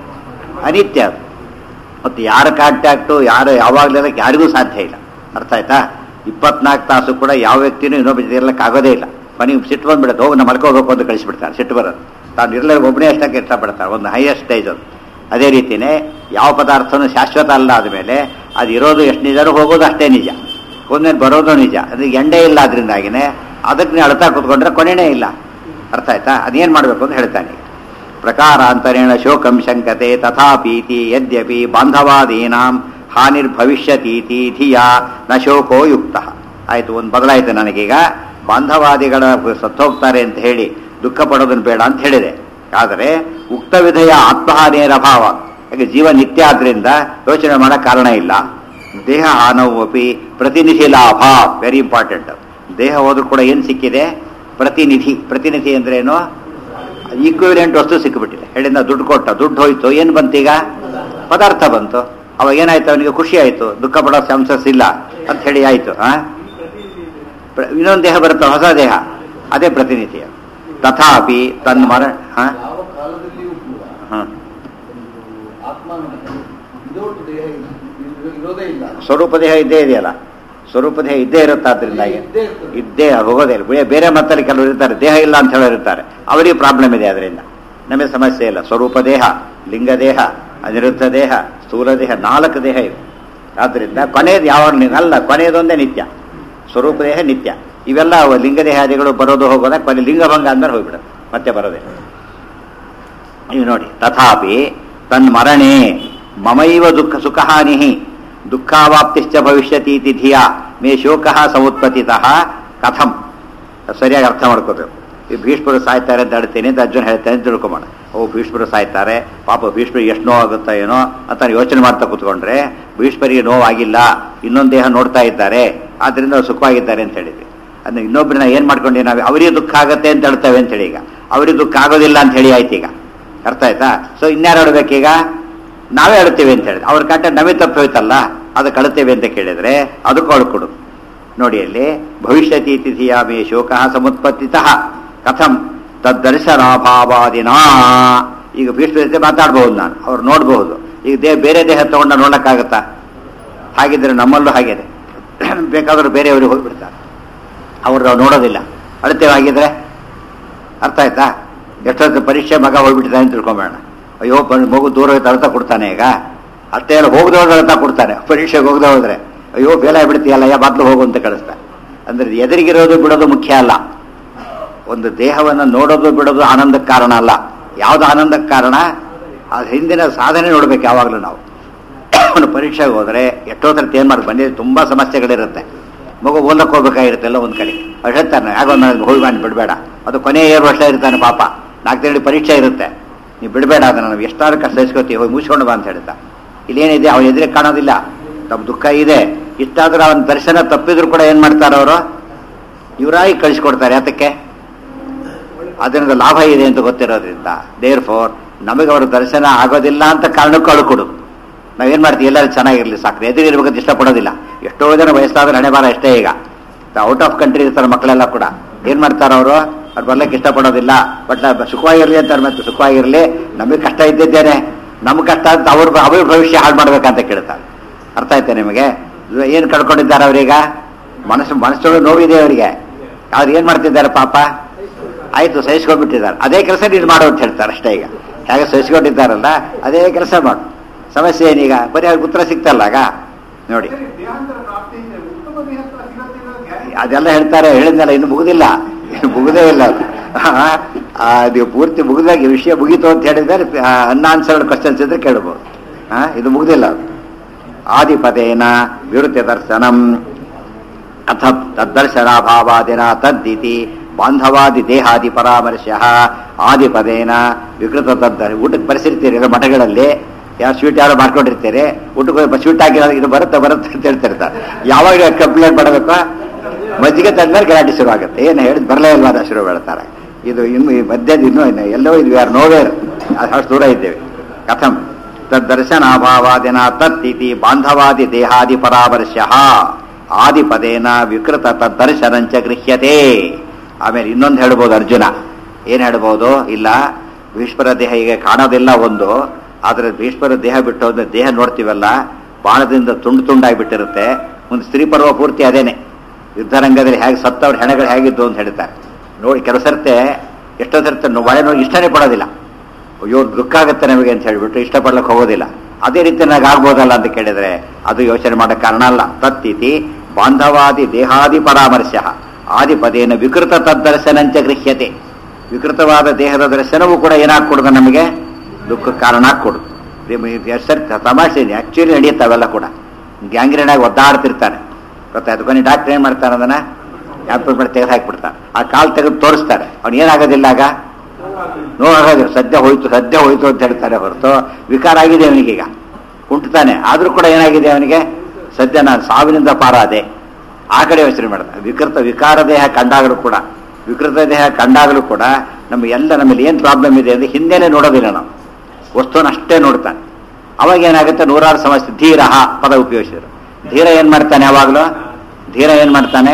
ಅನಿತ್ಯ ಅದು ಮತ್ತು ಯಾರ ಕಾಂಟ್ಯಾಕ್ಟು ಯಾರು ಯಾವಾಗಲೂ ಯಾರಿಗೂ ಸಾಧ್ಯ ಇಲ್ಲ ಅರ್ಥ ಆಯ್ತಾ ಇಪ್ಪತ್ನಾಲ್ಕು ತಾಸು ಕೂಡ ಯಾವ ವ್ಯಕ್ತಿನೂ ಇನ್ನೊಬ್ಬ ಜೊತೆ ಇರ್ಲಿಕ್ಕೆ ಆಗೋದೇ ಇಲ್ಲ ಕೊನೆಗೆ ಸಿಟ್ಟು ಬಂದ್ಬಿಡುತ್ತೆ ಹೋಗಿ ನಮ್ಮ ಮಲ್ಕೋಬೇಕು ಅಂತ ಕಳಿಸ್ಬಿಡ್ತಾರೆ ಸಿಟ್ಟು ಬರೋದು ತಾನು ಇರಲಿ ಒಬ್ಬನೇ ಅಷ್ಟಕ್ಕೆ ಇಷ್ಟಪಡ್ತಾರೆ ಒಂದು ಹೈಯೆಸ್ಟ್ ಸ್ಟೇಜ್ ಅದು ಅದೇ ರೀತಿನೇ ಯಾವ ಪದಾರ್ಥನೂ ಶಾಶ್ವತ ಅಲ್ಲ ಆದಮೇಲೆ ಅದು ಇರೋದು ಎಷ್ಟು ನಿಜನೂ ಹೋಗೋದು ಅಷ್ಟೇ ನಿಜ ಒಂದೇನು ಬರೋದು ನಿಜ ಅದು ಎಂಡೇ ಇಲ್ಲ ಅದರಿಂದಾಗಿನೇ ಅದಕ್ಕೆ ನೀವು ಅಳ್ತಾ ಕೂತ್ಕೊಂಡ್ರೆ ಕೊನೆನೇ ಇಲ್ಲ ಅರ್ಥ ಆಯ್ತಾ ಅದೇನು ಮಾಡಬೇಕು ಅಂತ ಹೇಳ್ತಾನೆ ಪ್ರಕಾರಾಂತರೇಣ ಶೋಕಂ ಶಂಕತೆ ತಥಾಪೀತಿ ಯದ್ಯಪಿ ಬಾಂಧವಾದೀನಾಂ ಹಾನಿರ್ಭವಿಷ್ಯತೀತಿ ಧಿಯಾ ನ ಶೋಕೋ ಯುಕ್ತ ಆಯ್ತು ಒಂದು ಬದಲಾಯಿತು ನನಗೀಗ ಬಾಂಧವಾದಿಗಳ ಸತ್ತೋಗ್ತಾರೆ ಅಂತ ಹೇಳಿ ದುಃಖ ಪಡೋದನ್ನು ಬೇಡ ಅಂತ ಹೇಳಿದೆ ಆದರೆ ಉಕ್ತ ವಿಧೆಯ ಆತ್ಮಹಾನಿಯರ ಭಾವ ಯಾಕೆ ಜೀವ ನಿತ್ಯ ಆದ್ರಿಂದ ಯೋಚನೆ ಮಾಡೋ ಕಾರಣ ಇಲ್ಲ ದೇಹ ಹಾನವಪಿ ಪ್ರತಿನಿಧಿ ಲಾಭ ವೆರಿ ಇಂಪಾರ್ಟೆಂಟ್ ದೇಹ ಹೋದ್ರೂ ಕೂಡ ಏನು ಸಿಕ್ಕಿದೆ ಪ್ರತಿನಿಧಿ ಪ್ರತಿನಿಧಿ ಅಂದ್ರೆ ಏನು ಈಕ್ವಿಲೆಂಟ್ ವಸ್ತು ಸಿಕ್ಕಿಬಿಟ್ಟಿದೆ ಹೇಳಿಂದ ದುಡ್ಡು ಕೊಟ್ಟ ದುಡ್ಡು ಹೋಯ್ತು ಏನು ಬಂತೀಗ ಪದಾರ್ಥ ಬಂತು ಅವಾಗ ಏನಾಯ್ತು ಅವನಿಗೆ ಖುಷಿ ಆಯ್ತು ದುಃಖ ಪಡೋ ಚಾನ್ಸಸ್ ಇಲ್ಲ ಅಂತ ಹೇಳಿ ಆಯ್ತು ಆ ಪ್ರ- ಇನ್ನೊಂದು ದೇಹ ಬರುತ್ತೆ ಹೊಸ ದೇಹ ಅದೇ ಪ್ರತಿನಿಧಿ ತಥಾಪಿ ತನ್ನ ಮರ ಹಾ ಯಾವ ಕಾಲದಲ್ಲಿಯೂ ಕೂಡ ಹಾ ಒಂದು ಆತ್ಮ ವಿದೌಟ್ ದೇಹ ಇರ್- ಇರೋದೇ ಇಲ್ಲ ಸ್ವರೂಪ ದೇಹ ಇದ್ದೇ ಇದೆಯಲ್ಲ ಸ್ವರೂಪ ದೇಹ ಇದ್ದೇ ಇರುತ್ತೆ ಆದ್ರಿಂದಾಗಿ ಇದ್ದೇ ಇರ್ತದೆ. ಇದ್ದೇ ಹೋಗೋದೇ ಇಲ್ಲ ಬೇ- ಬೇರೆ ಮತ್ತಲ್ಲಿ ಕೆಲವರು ಇರ್ತಾರೆ ದೇಹ ಇಲ್ಲ ಅಂತ ಹೇಳೋರು ಇರ್ತಾರೆ ಅವರಿಗೆ ಪ್ರಾಬ್ಲಮ್ ಇದೆ ಅದರಿಂದ ನಮಗೆ ಸಮಸ್ಯೆ ಇಲ್ಲ ಸ್ವರೂಪ ದೇಹ ಲಿಂಗ ದೇಹ ಅನಿರುದ್ಧ ದೇಹ ಸ್ಥೂಲ ದೇಹ ನಾಲ್ಕು ದೇಹ ಇವೆ ಆದ್ರಿಂದ ಕೊನೆಯದು ಯಾವ ಅಲ್ಲ ಕೊನೆಯದೊಂದೇ ನಿತ್ಯ ಸ್ವರೂಪ ದೇಹ ನಿತ್ಯ ಇವೆಲ್ಲ ಅವು ಲಿಂಗ ದೇಹಾದಿಗಳು ಬರೋದು ಹೋಗೋದ ಕೊನೆ ಲಿಂಗಭಂಗ ಅಂದ್ಮೇಲೆ ಹೋಗ್ಬಿಡುತ್ತೆ ಮತ್ತೆ ಬರೋದಿಲ್ಲ ನೀವು ನೋಡಿ ತಥಾಪಿ ತನ್ಮರಣೆ ಮಮೈವ ದುಃಖ ಸುಖಹಾನಿ ದುಃಖಾವಾಪ್ತಿಶ್ಚ ಭವಿಷ್ಯತೀತಿ ಧಿಯ ಮೇ ಶೋಕ ಸಮುತ್ಪತ್ತಿತಃ ಕಥಂ ಸರಿಯಾಗಿ ಅರ್ಥ ಮಾಡ್ಕೋಬೇಕು ಈ ಭೀಷ್ಮರು ಸಾಯ್ತಾರೆ ಅಂತ ಹೇಳ್ತೀನಿ ಅಂತ ಅರ್ಜುನ್ ಹೇಳ್ತಾನೆ ಅಂತ ತಿಳ್ಕೊಂಬೋಣ ಓ ಭೀಷ್ಮರು ಸಾಯ್ತಾರೆ ಪಾಪ ಭೀಷ್ಮರಿಗೆ ಎಷ್ಟು ನೋವಾಗುತ್ತೋ ಏನೋ ಅಂತ ಯೋಚನೆ ಮಾಡ್ತಾ ಕೂತ್ಕೊಂಡ್ರೆ ಭೀಷ್ಮರಿಗೆ ನೋವಾಗಿಲ್ಲ ಇನ್ನೊಂದು ದೇಹ ನೋಡ್ತಾ ಇದ್ದಾರೆ ಆದ್ರಿಂದ ಅವ್ರು ಸುಖವಾಗಿದ್ದಾರೆ ಅಂತ ಹೇಳಿದ್ವಿ ಅದನ್ನ ಇನ್ನೊಬ್ಬರನ್ನ ಏನ್ ಮಾಡ್ಕೊಂಡಿ ನಾವು ಅವರಿಗೆ ದುಃಖ ಆಗತ್ತೆ ಅಂತ ಹೇಳ್ತೇವೆ ಅಂತ ಹೇಳಿ ಈಗ ಅವರಿಗೆ ದುಃಖ ಆಗೋದಿಲ್ಲ ಅಂತ ಹೇಳಿ ಆಯ್ತು ಈಗ ಅರ್ಥ ಆಯ್ತಾ ಸೊ ಇನ್ಯಾರು ಆಡ್ಬೇಕೀಗ ನಾವೇ ಅಳ್ತೇವೆ ಅಂತ ಹೇಳಿದ್ರೆ ಅವ್ರ ಕಾಟ ನಮಗೆ ತಪ್ಪು ಹೋಯ್ತಲ್ಲ ಅದಕ್ಕೆ ಅಳ್ತೇವೆ ಅಂತ ಕೇಳಿದ್ರೆ ಅದಕ್ಕೂ ಅಳ್ಕೊಡು ನೋಡಿ ಅಲ್ಲಿ ಭವಿಷ್ಯತಿ ತಿಥಿಯ ಮೇ ಶೋಕ ಸಮುತ್ಪತ್ತಿತಃ ಕಥಂ ತದ್ದರ್ಶನಾಭಾವಾದಿನಾ ಈಗ ಭೀಷ್ಮ ಜೊತೆ ಮಾತಾಡ್ಬಹುದು ನಾನು ಅವ್ರು ನೋಡಬಹುದು ಈಗ ದೇ ಬೇರೆ ದೇಹ ತಗೊಂಡ ನೋಡಕ್ಕಾಗತ್ತಾ ಹಾಗಿದ್ರೆ ನಮ್ಮಲ್ಲೂ ಹಾಗೇನೆ ಬೇಕಾದ್ರೂ ಬೇರೆಯವರು ಹೋಗ್ಬಿಡ್ತಾರೆ ಅವ್ರು ನಾವು ನೋಡೋದಿಲ್ಲ ಅಳ್ತೇವೆ ಹಾಗಿದ್ರೆ ಅರ್ಥ ಆಯ್ತಾ ಎಷ್ಟೊತ್ತು ಪರೀಕ್ಷೆ ಮಗ ಹೋಗ್ಬಿಟ್ಟಿದ್ದಾನೆ ಅಂತ ತಿಳ್ಕೊಂಬೇಡ ಅಯ್ಯೋ ಬ- ಮಗು ದೂರ ಹೋಯ್ತು ಅರ್ಥ ಕೊಡ್ತಾನೆ ಈಗ ಅಷ್ಟೇ ಎಲ್ಲ ಹೋಗದೆ ಹೋದ್ರೆ ಅರ್ಥ ಕೊಡ್ತಾನೆ ಪರೀಕ್ಷೆಗೆ ಹೋಗದೆ ಹೋದ್ರೆ ಅಯ್ಯೋ ಬೇಲ ಬಿಡ್ತೀಯಲ್ಲ ಯಾ ಮೊದಲು ಹೋಗು ಅಂತ ಕಳಿಸ್ತಾನೆ ಅಂದ್ರೆ ಎದುರಿಗಿರೋದು ಬಿಡೋದು ಮುಖ್ಯ ಅಲ್ಲ ಒಂದು ದೇಹವನ್ನು ನೋಡೋದು ಬಿಡೋದು ಆನಂದಕ್ಕೆ ಕಾರಣ ಅಲ್ಲ ಯಾವ್ದು ಆನಂದಕ್ಕೆ ಕಾರಣ ಅದು ಹಿಂದಿನ ಸಾಧನೆ ನೋಡ್ಬೇಕು ಯಾವಾಗಲೂ ನಾವು ಅವನು ಪರೀಕ್ಷೆಗೆ ಹೋದರೆ ಎಷ್ಟೋ ಸರ್ತಿ ಏನು ಮಾಡಿ ಬಂದಿದೆ ತುಂಬ ಸಮಸ್ಯೆಗಳಿರುತ್ತೆ ಮಗು ಓದಕ್ಕೆ ಹೋಗ್ಬೇಕಾಗಿರುತ್ತೆ ಎಲ್ಲ ಒಂದು ಕಡೆ ಅವ್ರು ಹೇಳ್ತಾನೆ ಯಾಕೋ ನಾನು ಹೋಗಿ ಮಾಡಿ ಬಿಡಬೇಡ ಅದು ಕೊನೆಯ ಏಳು ವರ್ಷ ಇರ್ತಾನೆ ಪಾಪ ನಾಲ್ಕು ತಿಂಗಳು ಪರೀಕ್ಷೆ ಇರುತ್ತೆ ನೀವು ಬಿಡಬೇಡ ಅದನ್ನು ನಾವು ಎಷ್ಟಾದ್ರೂ ಕಷ್ಟ ಸಹಿಸ್ಕೋತೀವಿ ಹೋಗಿ ಮುಗಿಸ್ಕೊಂಡು ಬಾ ಅಂತ ಹೇಳ್ತಾ ಇಲ್ಲೇನಿದೆ ಅವನ ಎದುರಿಗೆ ಕಾಣೋದಿಲ್ಲ ತಮ್ಮ ದುಃಖ ಇದೆ ಇಷ್ಟಾದ್ರೂ ಅವನ ದರ್ಶನ ತಪ್ಪಿದ್ರು ಕೂಡ ಏನು ಮಾಡ್ತಾರೆ ಅವರು ಇವರಾಗಿ ಕಳಿಸ್ಕೊಡ್ತಾರೆ ಯಾತಕ್ಕೆ ಅದರಿಂದ ಲಾಭ ಇದೆ ಅಂತ ಗೊತ್ತಿರೋದ್ರಿಂದ ದೇರ್ ಫೋರ್ ನಮಗೆ ಅವರ ದರ್ಶನ ಆಗೋದಿಲ್ಲ ಅಂತ ಕಾರಣಕ್ಕೂ ಅಳು ಕೊಡು ನಾವೇನ್ ಮಾಡ್ತೀವಿ ಎಲ್ಲರೂ ಚೆನ್ನಾಗಿರ್ಲಿ ಸಾಕು ಎದುರಿರ್ಬೇಕಂತ ಇಷ್ಟಪಡೋದಿಲ್ಲ ಎಷ್ಟೋ ಜನ ವಯಸ್ಸಾದ್ರೆ ಹಣೆ ಬಾರ ಅಷ್ಟೇ ಈಗ ಔಟ್ ಆಫ್ ಕಂಟ್ರಿ ಇರ್ತಾರೆ ಮಕ್ಕಳೆಲ್ಲ ಕೂಡ ಏನ್ ಮಾಡ್ತಾರೆ ಅವರು ಅವ್ರು ಬರ್ಲಿಕ್ಕೆ ಇಷ್ಟಪಡೋದಿಲ್ಲ ಬಟ್ ಸುಖವಾಗಿರ್ಲಿ ಅಂತಾರೆ ಮತ್ತೆ ಸುಖವಾಗಿರ್ಲಿ ನಮಗೆ ಕಷ್ಟ ಇದ್ದಿದ್ದೇನೆ ನಮ್ಗೆ ಕಷ್ಟ ಅಂತ ಅವ್ರ ಅವ್ರ ಭವಿಷ್ಯ ಹಾಳು ಮಾಡ್ಬೇಕಂತ ಕೇಳ್ತಾರೆ ಅರ್ಥ ಆಯ್ತಾ ನಿಮಗೆ ಏನು ಕಳ್ಕೊಂಡಿದ್ದಾರೆ ಅವರೀಗ ಮನಸ್ಸು ಮನಸ್ಸೊಳಗೆ ನೋವಿದೆ ಅವರಿಗೆ ಅವ್ರು ಏನ್ ಮಾಡ್ತಿದ್ದಾರೆ ಪಾಪ ಆಯ್ತು ಸಹಿಸ್ಕೊಂಡ್ಬಿಟ್ಟಿದ್ದಾರೆ ಅದೇ ಕೆಲಸ ನೀನು ಮಾಡು ಅಂತ ಹೇಳ್ತಾರೆ ಅಷ್ಟೇ ಈಗ ಹೇಗೆ ಸಹಿಸ್ಕೊಂಡಿದ್ದಾರಲ್ಲ ಅದೇ ಕೆಲಸ ಮಾಡು ಸಮಸ್ಯೆ ಏನೀಗ ಬರೀ ಅವ್ರಿಗೆ ಉತ್ತರ ಸಿಗ್ತಲ್ಲ ಆಗ ನೋಡಿ ದೇಹಾಂತರ ಪ್ರಾಪ್ತಿ ಇದೆ ಉತ್ತಮ ದೇಹಾಂತರ ಸಿಗತ್ತೆ ಅನ್ನೋದು ಗ್ಯಾರಂಟಿ ಅದೆಲ್ಲ ಹೇಳ್ತಾರೆ ಹೇಳಿದ್ನಲ್ಲ ಇನ್ನು ಮುಗುದಿಲ್ಲ ಇನ್ನು ಮುಗುದೇ ಇಲ್ಲ ಅದು. ಆ, ಆ, ಅದು ಪೂರ್ತಿ ಮುಗಿದಾಗ ಈ ವಿಷಯ ಮುಗೀತು ಅಂತ ಹೇಳಿದ್ರೆ ಅನ್ಆನ್ಸರ್ಡ್ ಕ್ವಶನ್ಸ್ ಇದ್ರೆ ಕೇಳ್ಬೋದು ಆ, ಇದು ಮುಗುದಿಲ್ಲ ಅದು. ಆದಿಪದೇನ ವಿರುದ್ಧ ದರ್ಶನಂ ಅಥ ತದ್ದರ್ಶನಾಭಾವಾದಿನ ತದ್ದಿತಿ ಬಾಂಧವಾದಿ ದೇಹಾದಿ ಪರಾಮರ್ಶ ಆದಿಪದೇನ ವಿಕೃತ ತದ್ದ ಊಟಕ್ಕೆ ಬರೆಸಿರ್ತೀರಿ ಎಲ್ಲ ಮಠಗಳಲ್ಲಿ ಯಾವ ಸ್ವೀಟ್ ಯಾರು ಮಾಡ್ಕೊಂಡಿರ್ತೀರಿ ಊಟಕ್ಕೆ ಸ್ವೀಟ್ ಹಾಕಿರೋದು ಇದು ಬರುತ್ತೆ ಬರುತ್ತೆ ಅಂತ ಹೇಳ್ತಿರ್ತಾರೆ ಯಾವಾಗ ಕಂಪ್ಲೇಂಟ್ ಮಾಡಬೇಕು ಮಜ್ಜಿಗೆ ತಂದ್ಮೇಲೆ ಗಲಾಟೆ ಶುರು ಆಗುತ್ತೆ ಏನು ಹೇಳಿದ್ ಬರಲೇ ಇಲ್ವಾ ಅಂತ ಶುರು ಹೇಳ್ತಾರೆ ಇದು ಇನ್ನು ಈ ಮಧ್ಯದ ಇನ್ನೂ ಇನ್ನು ಎಲ್ಲೋ ಇದು ಯಾರು ನೋವೇರ್ ಅಷ್ಟು ದೂರ ಇದ್ದೇವೆ ಕಥಂ ತದ್ದರ್ಶನಾಭಾವಾದಿನ ತತ್ತಿತಿ ಬಾಂಧವಾದಿ ದೇಹಾದಿ ಪರಾಮರ್ಶ ಆದಿಪದೇನ ವಿಕೃತ ತದ್ದರ್ಶನಂಚ ಗೃಹ್ಯತೆ ಆಮೇಲೆ ಇನ್ನೊಂದು ಹೇಳ್ಬೋದು ಅರ್ಜುನ ಏನ್ ಹೇಳ್ಬೋದು ಇಲ್ಲ ಭೀಷ್ಮರ ದೇಹ ಈಗ ಕಾಣೋದಿಲ್ಲ ಒಂದು ಆದ್ರೆ ಭೀಷ್ಮರ ದೇಹ ಬಿಟ್ಟು ಹೋದ್ರೆ ದೇಹ ನೋಡ್ತೀವಲ್ಲ ಬಾಣದಿಂದ ತುಂಡು ತುಂಡಾಗ್ಬಿಟ್ಟಿರುತ್ತೆ ಒಂದು ಸ್ತ್ರೀ ಪರ್ವ ಪೂರ್ತಿ ಅದೇನೆ ಯುದ್ಧರಂಗದಲ್ಲಿ ಹೇಗೆ ಸತ್ತವ್ರ ಹೆಣಗಳು ಹೇಗಿದ್ದು ಅಂತ ಹೇಳ್ತಾರೆ ನೋಡಿ ಕೆಲವು ಸರ್ತೆ ಎಷ್ಟೋ ಸರ್ತೆ ಒಳೆ ನೋಡಿ ಇಷ್ಟನೇ ಪಡೋದಿಲ್ಲ ಅಯ್ಯೋ ದುಃಖ ಆಗುತ್ತೆ ನಮಗೆ ಅಂತ ಹೇಳ್ಬಿಟ್ಟು ಇಷ್ಟಪಡ್ಲಿಕ್ಕೆ ಹೋಗೋದಿಲ್ಲ ಅದೇ ರೀತಿ ನನಗೆ ಆಗ್ಬೋದಲ್ಲ ಅಂತ ಕೇಳಿದ್ರೆ ಅದು ಯೋಚನೆ ಮಾಡೋ ಕಾರಣ ಅಲ್ಲ ತತ್ತಿತಿ ಬಾಂಧವಾದಿ ದೇಹಾದಿ ಪರಾಮರ್ಶ ಆದಿಪದೇನ ವಿಕೃತ ತದ್ದರ್ಶನಂಚ ಗೃಹ್ಯತೆ ವಿಕೃತವಾದ ದೇಹದ ದರ್ಶನವೂ ಕೂಡ ಏನಾಗ್ಕೊಡುದು ನಮಗೆ ದುಃಖ ಕಾರಣ ಆಗ್ಕೊಡುದು ಎಷ್ಟು ಸರಿ ತಮಾಷೆ ಆಕ್ಚುಲಿ ನಡೆಯುತ್ತಾವೆಲ್ಲ ಕೂಡ ಗ್ಯಾಂಗ್ರೀನಾಗಿ ಒದ್ದಾಡ್ತಿರ್ತಾನೆ ಗೊತ್ತಾಯ್ತು ಕೊನೆ ಡಾಕ್ಟರ್ ಏನ್ ಮಾಡ್ತಾನೆ ಅದನ್ನ ಆಪರೇಟ್ ಮಾಡಿ ತೆಗೆದು ಹಾಕ್ಬಿಡ್ತಾನೆ ಆ ಕಾಲ್ ತೆಗೆದು ತೋರಿಸ್ತಾರೆ ಅವ್ನು ಏನಾಗೋದಿಲ್ಲ ಆಗ ನೋವಾಗೋದಿಲ್ಲ ಸದ್ಯ ಹೋಯ್ತು ಸದ್ಯ ಹೋಯ್ತು ಅಂತ ಹೇಳ್ತಾರೆ ಹೊರತು ವಿಕಾರ ಆಗಿದೆ ಅವನಿಗೀಗ ಕುಂಟ್ತಾನೆ ಆದ್ರೂ ಕೂಡ ಏನಾಗಿದೆ ಅವನಿಗೆ ಸದ್ಯ ನಾನು ಸಾವಿನಿಂದ ಪಾರಾದೆ ಆ ಕಡೆ ಯೋಚನೆ ಮಾಡ್ತಾನೆ ವಿಕೃತ ವಿಕಾರ ದೇಹ ಕಂಡಾಗಲೂ ಕೂಡ ವಿಕೃತ ದೇಹ ಕಂಡಾಗಲೂ ಕೂಡ ನಮ್ಮ ಎಲ್ಲ ನಮ್ಮಲ್ಲಿ ಏನು ಪ್ರಾಬ್ಲಮ್ ಇದೆ ಅಂದ್ರೆ ಹಿಂದೆನೆ ನೋಡೋದಿಲ್ಲ ನಾವು ವಸ್ತುವನ್ನು ಅಷ್ಟೇ ನೋಡ್ತಾನೆ ಅವಾಗ ಏನಾಗುತ್ತೆ ನೂರಾರು ಸಮಸ್ಯೆ ಧೀರ ಪದ ಉಪಯೋಗಿಸಿದ್ರು ಧೀರ ಏನ್ ಮಾಡ್ತಾನೆ ಯಾವಾಗಲೂ ಧೀರ ಏನ್ ಮಾಡ್ತಾನೆ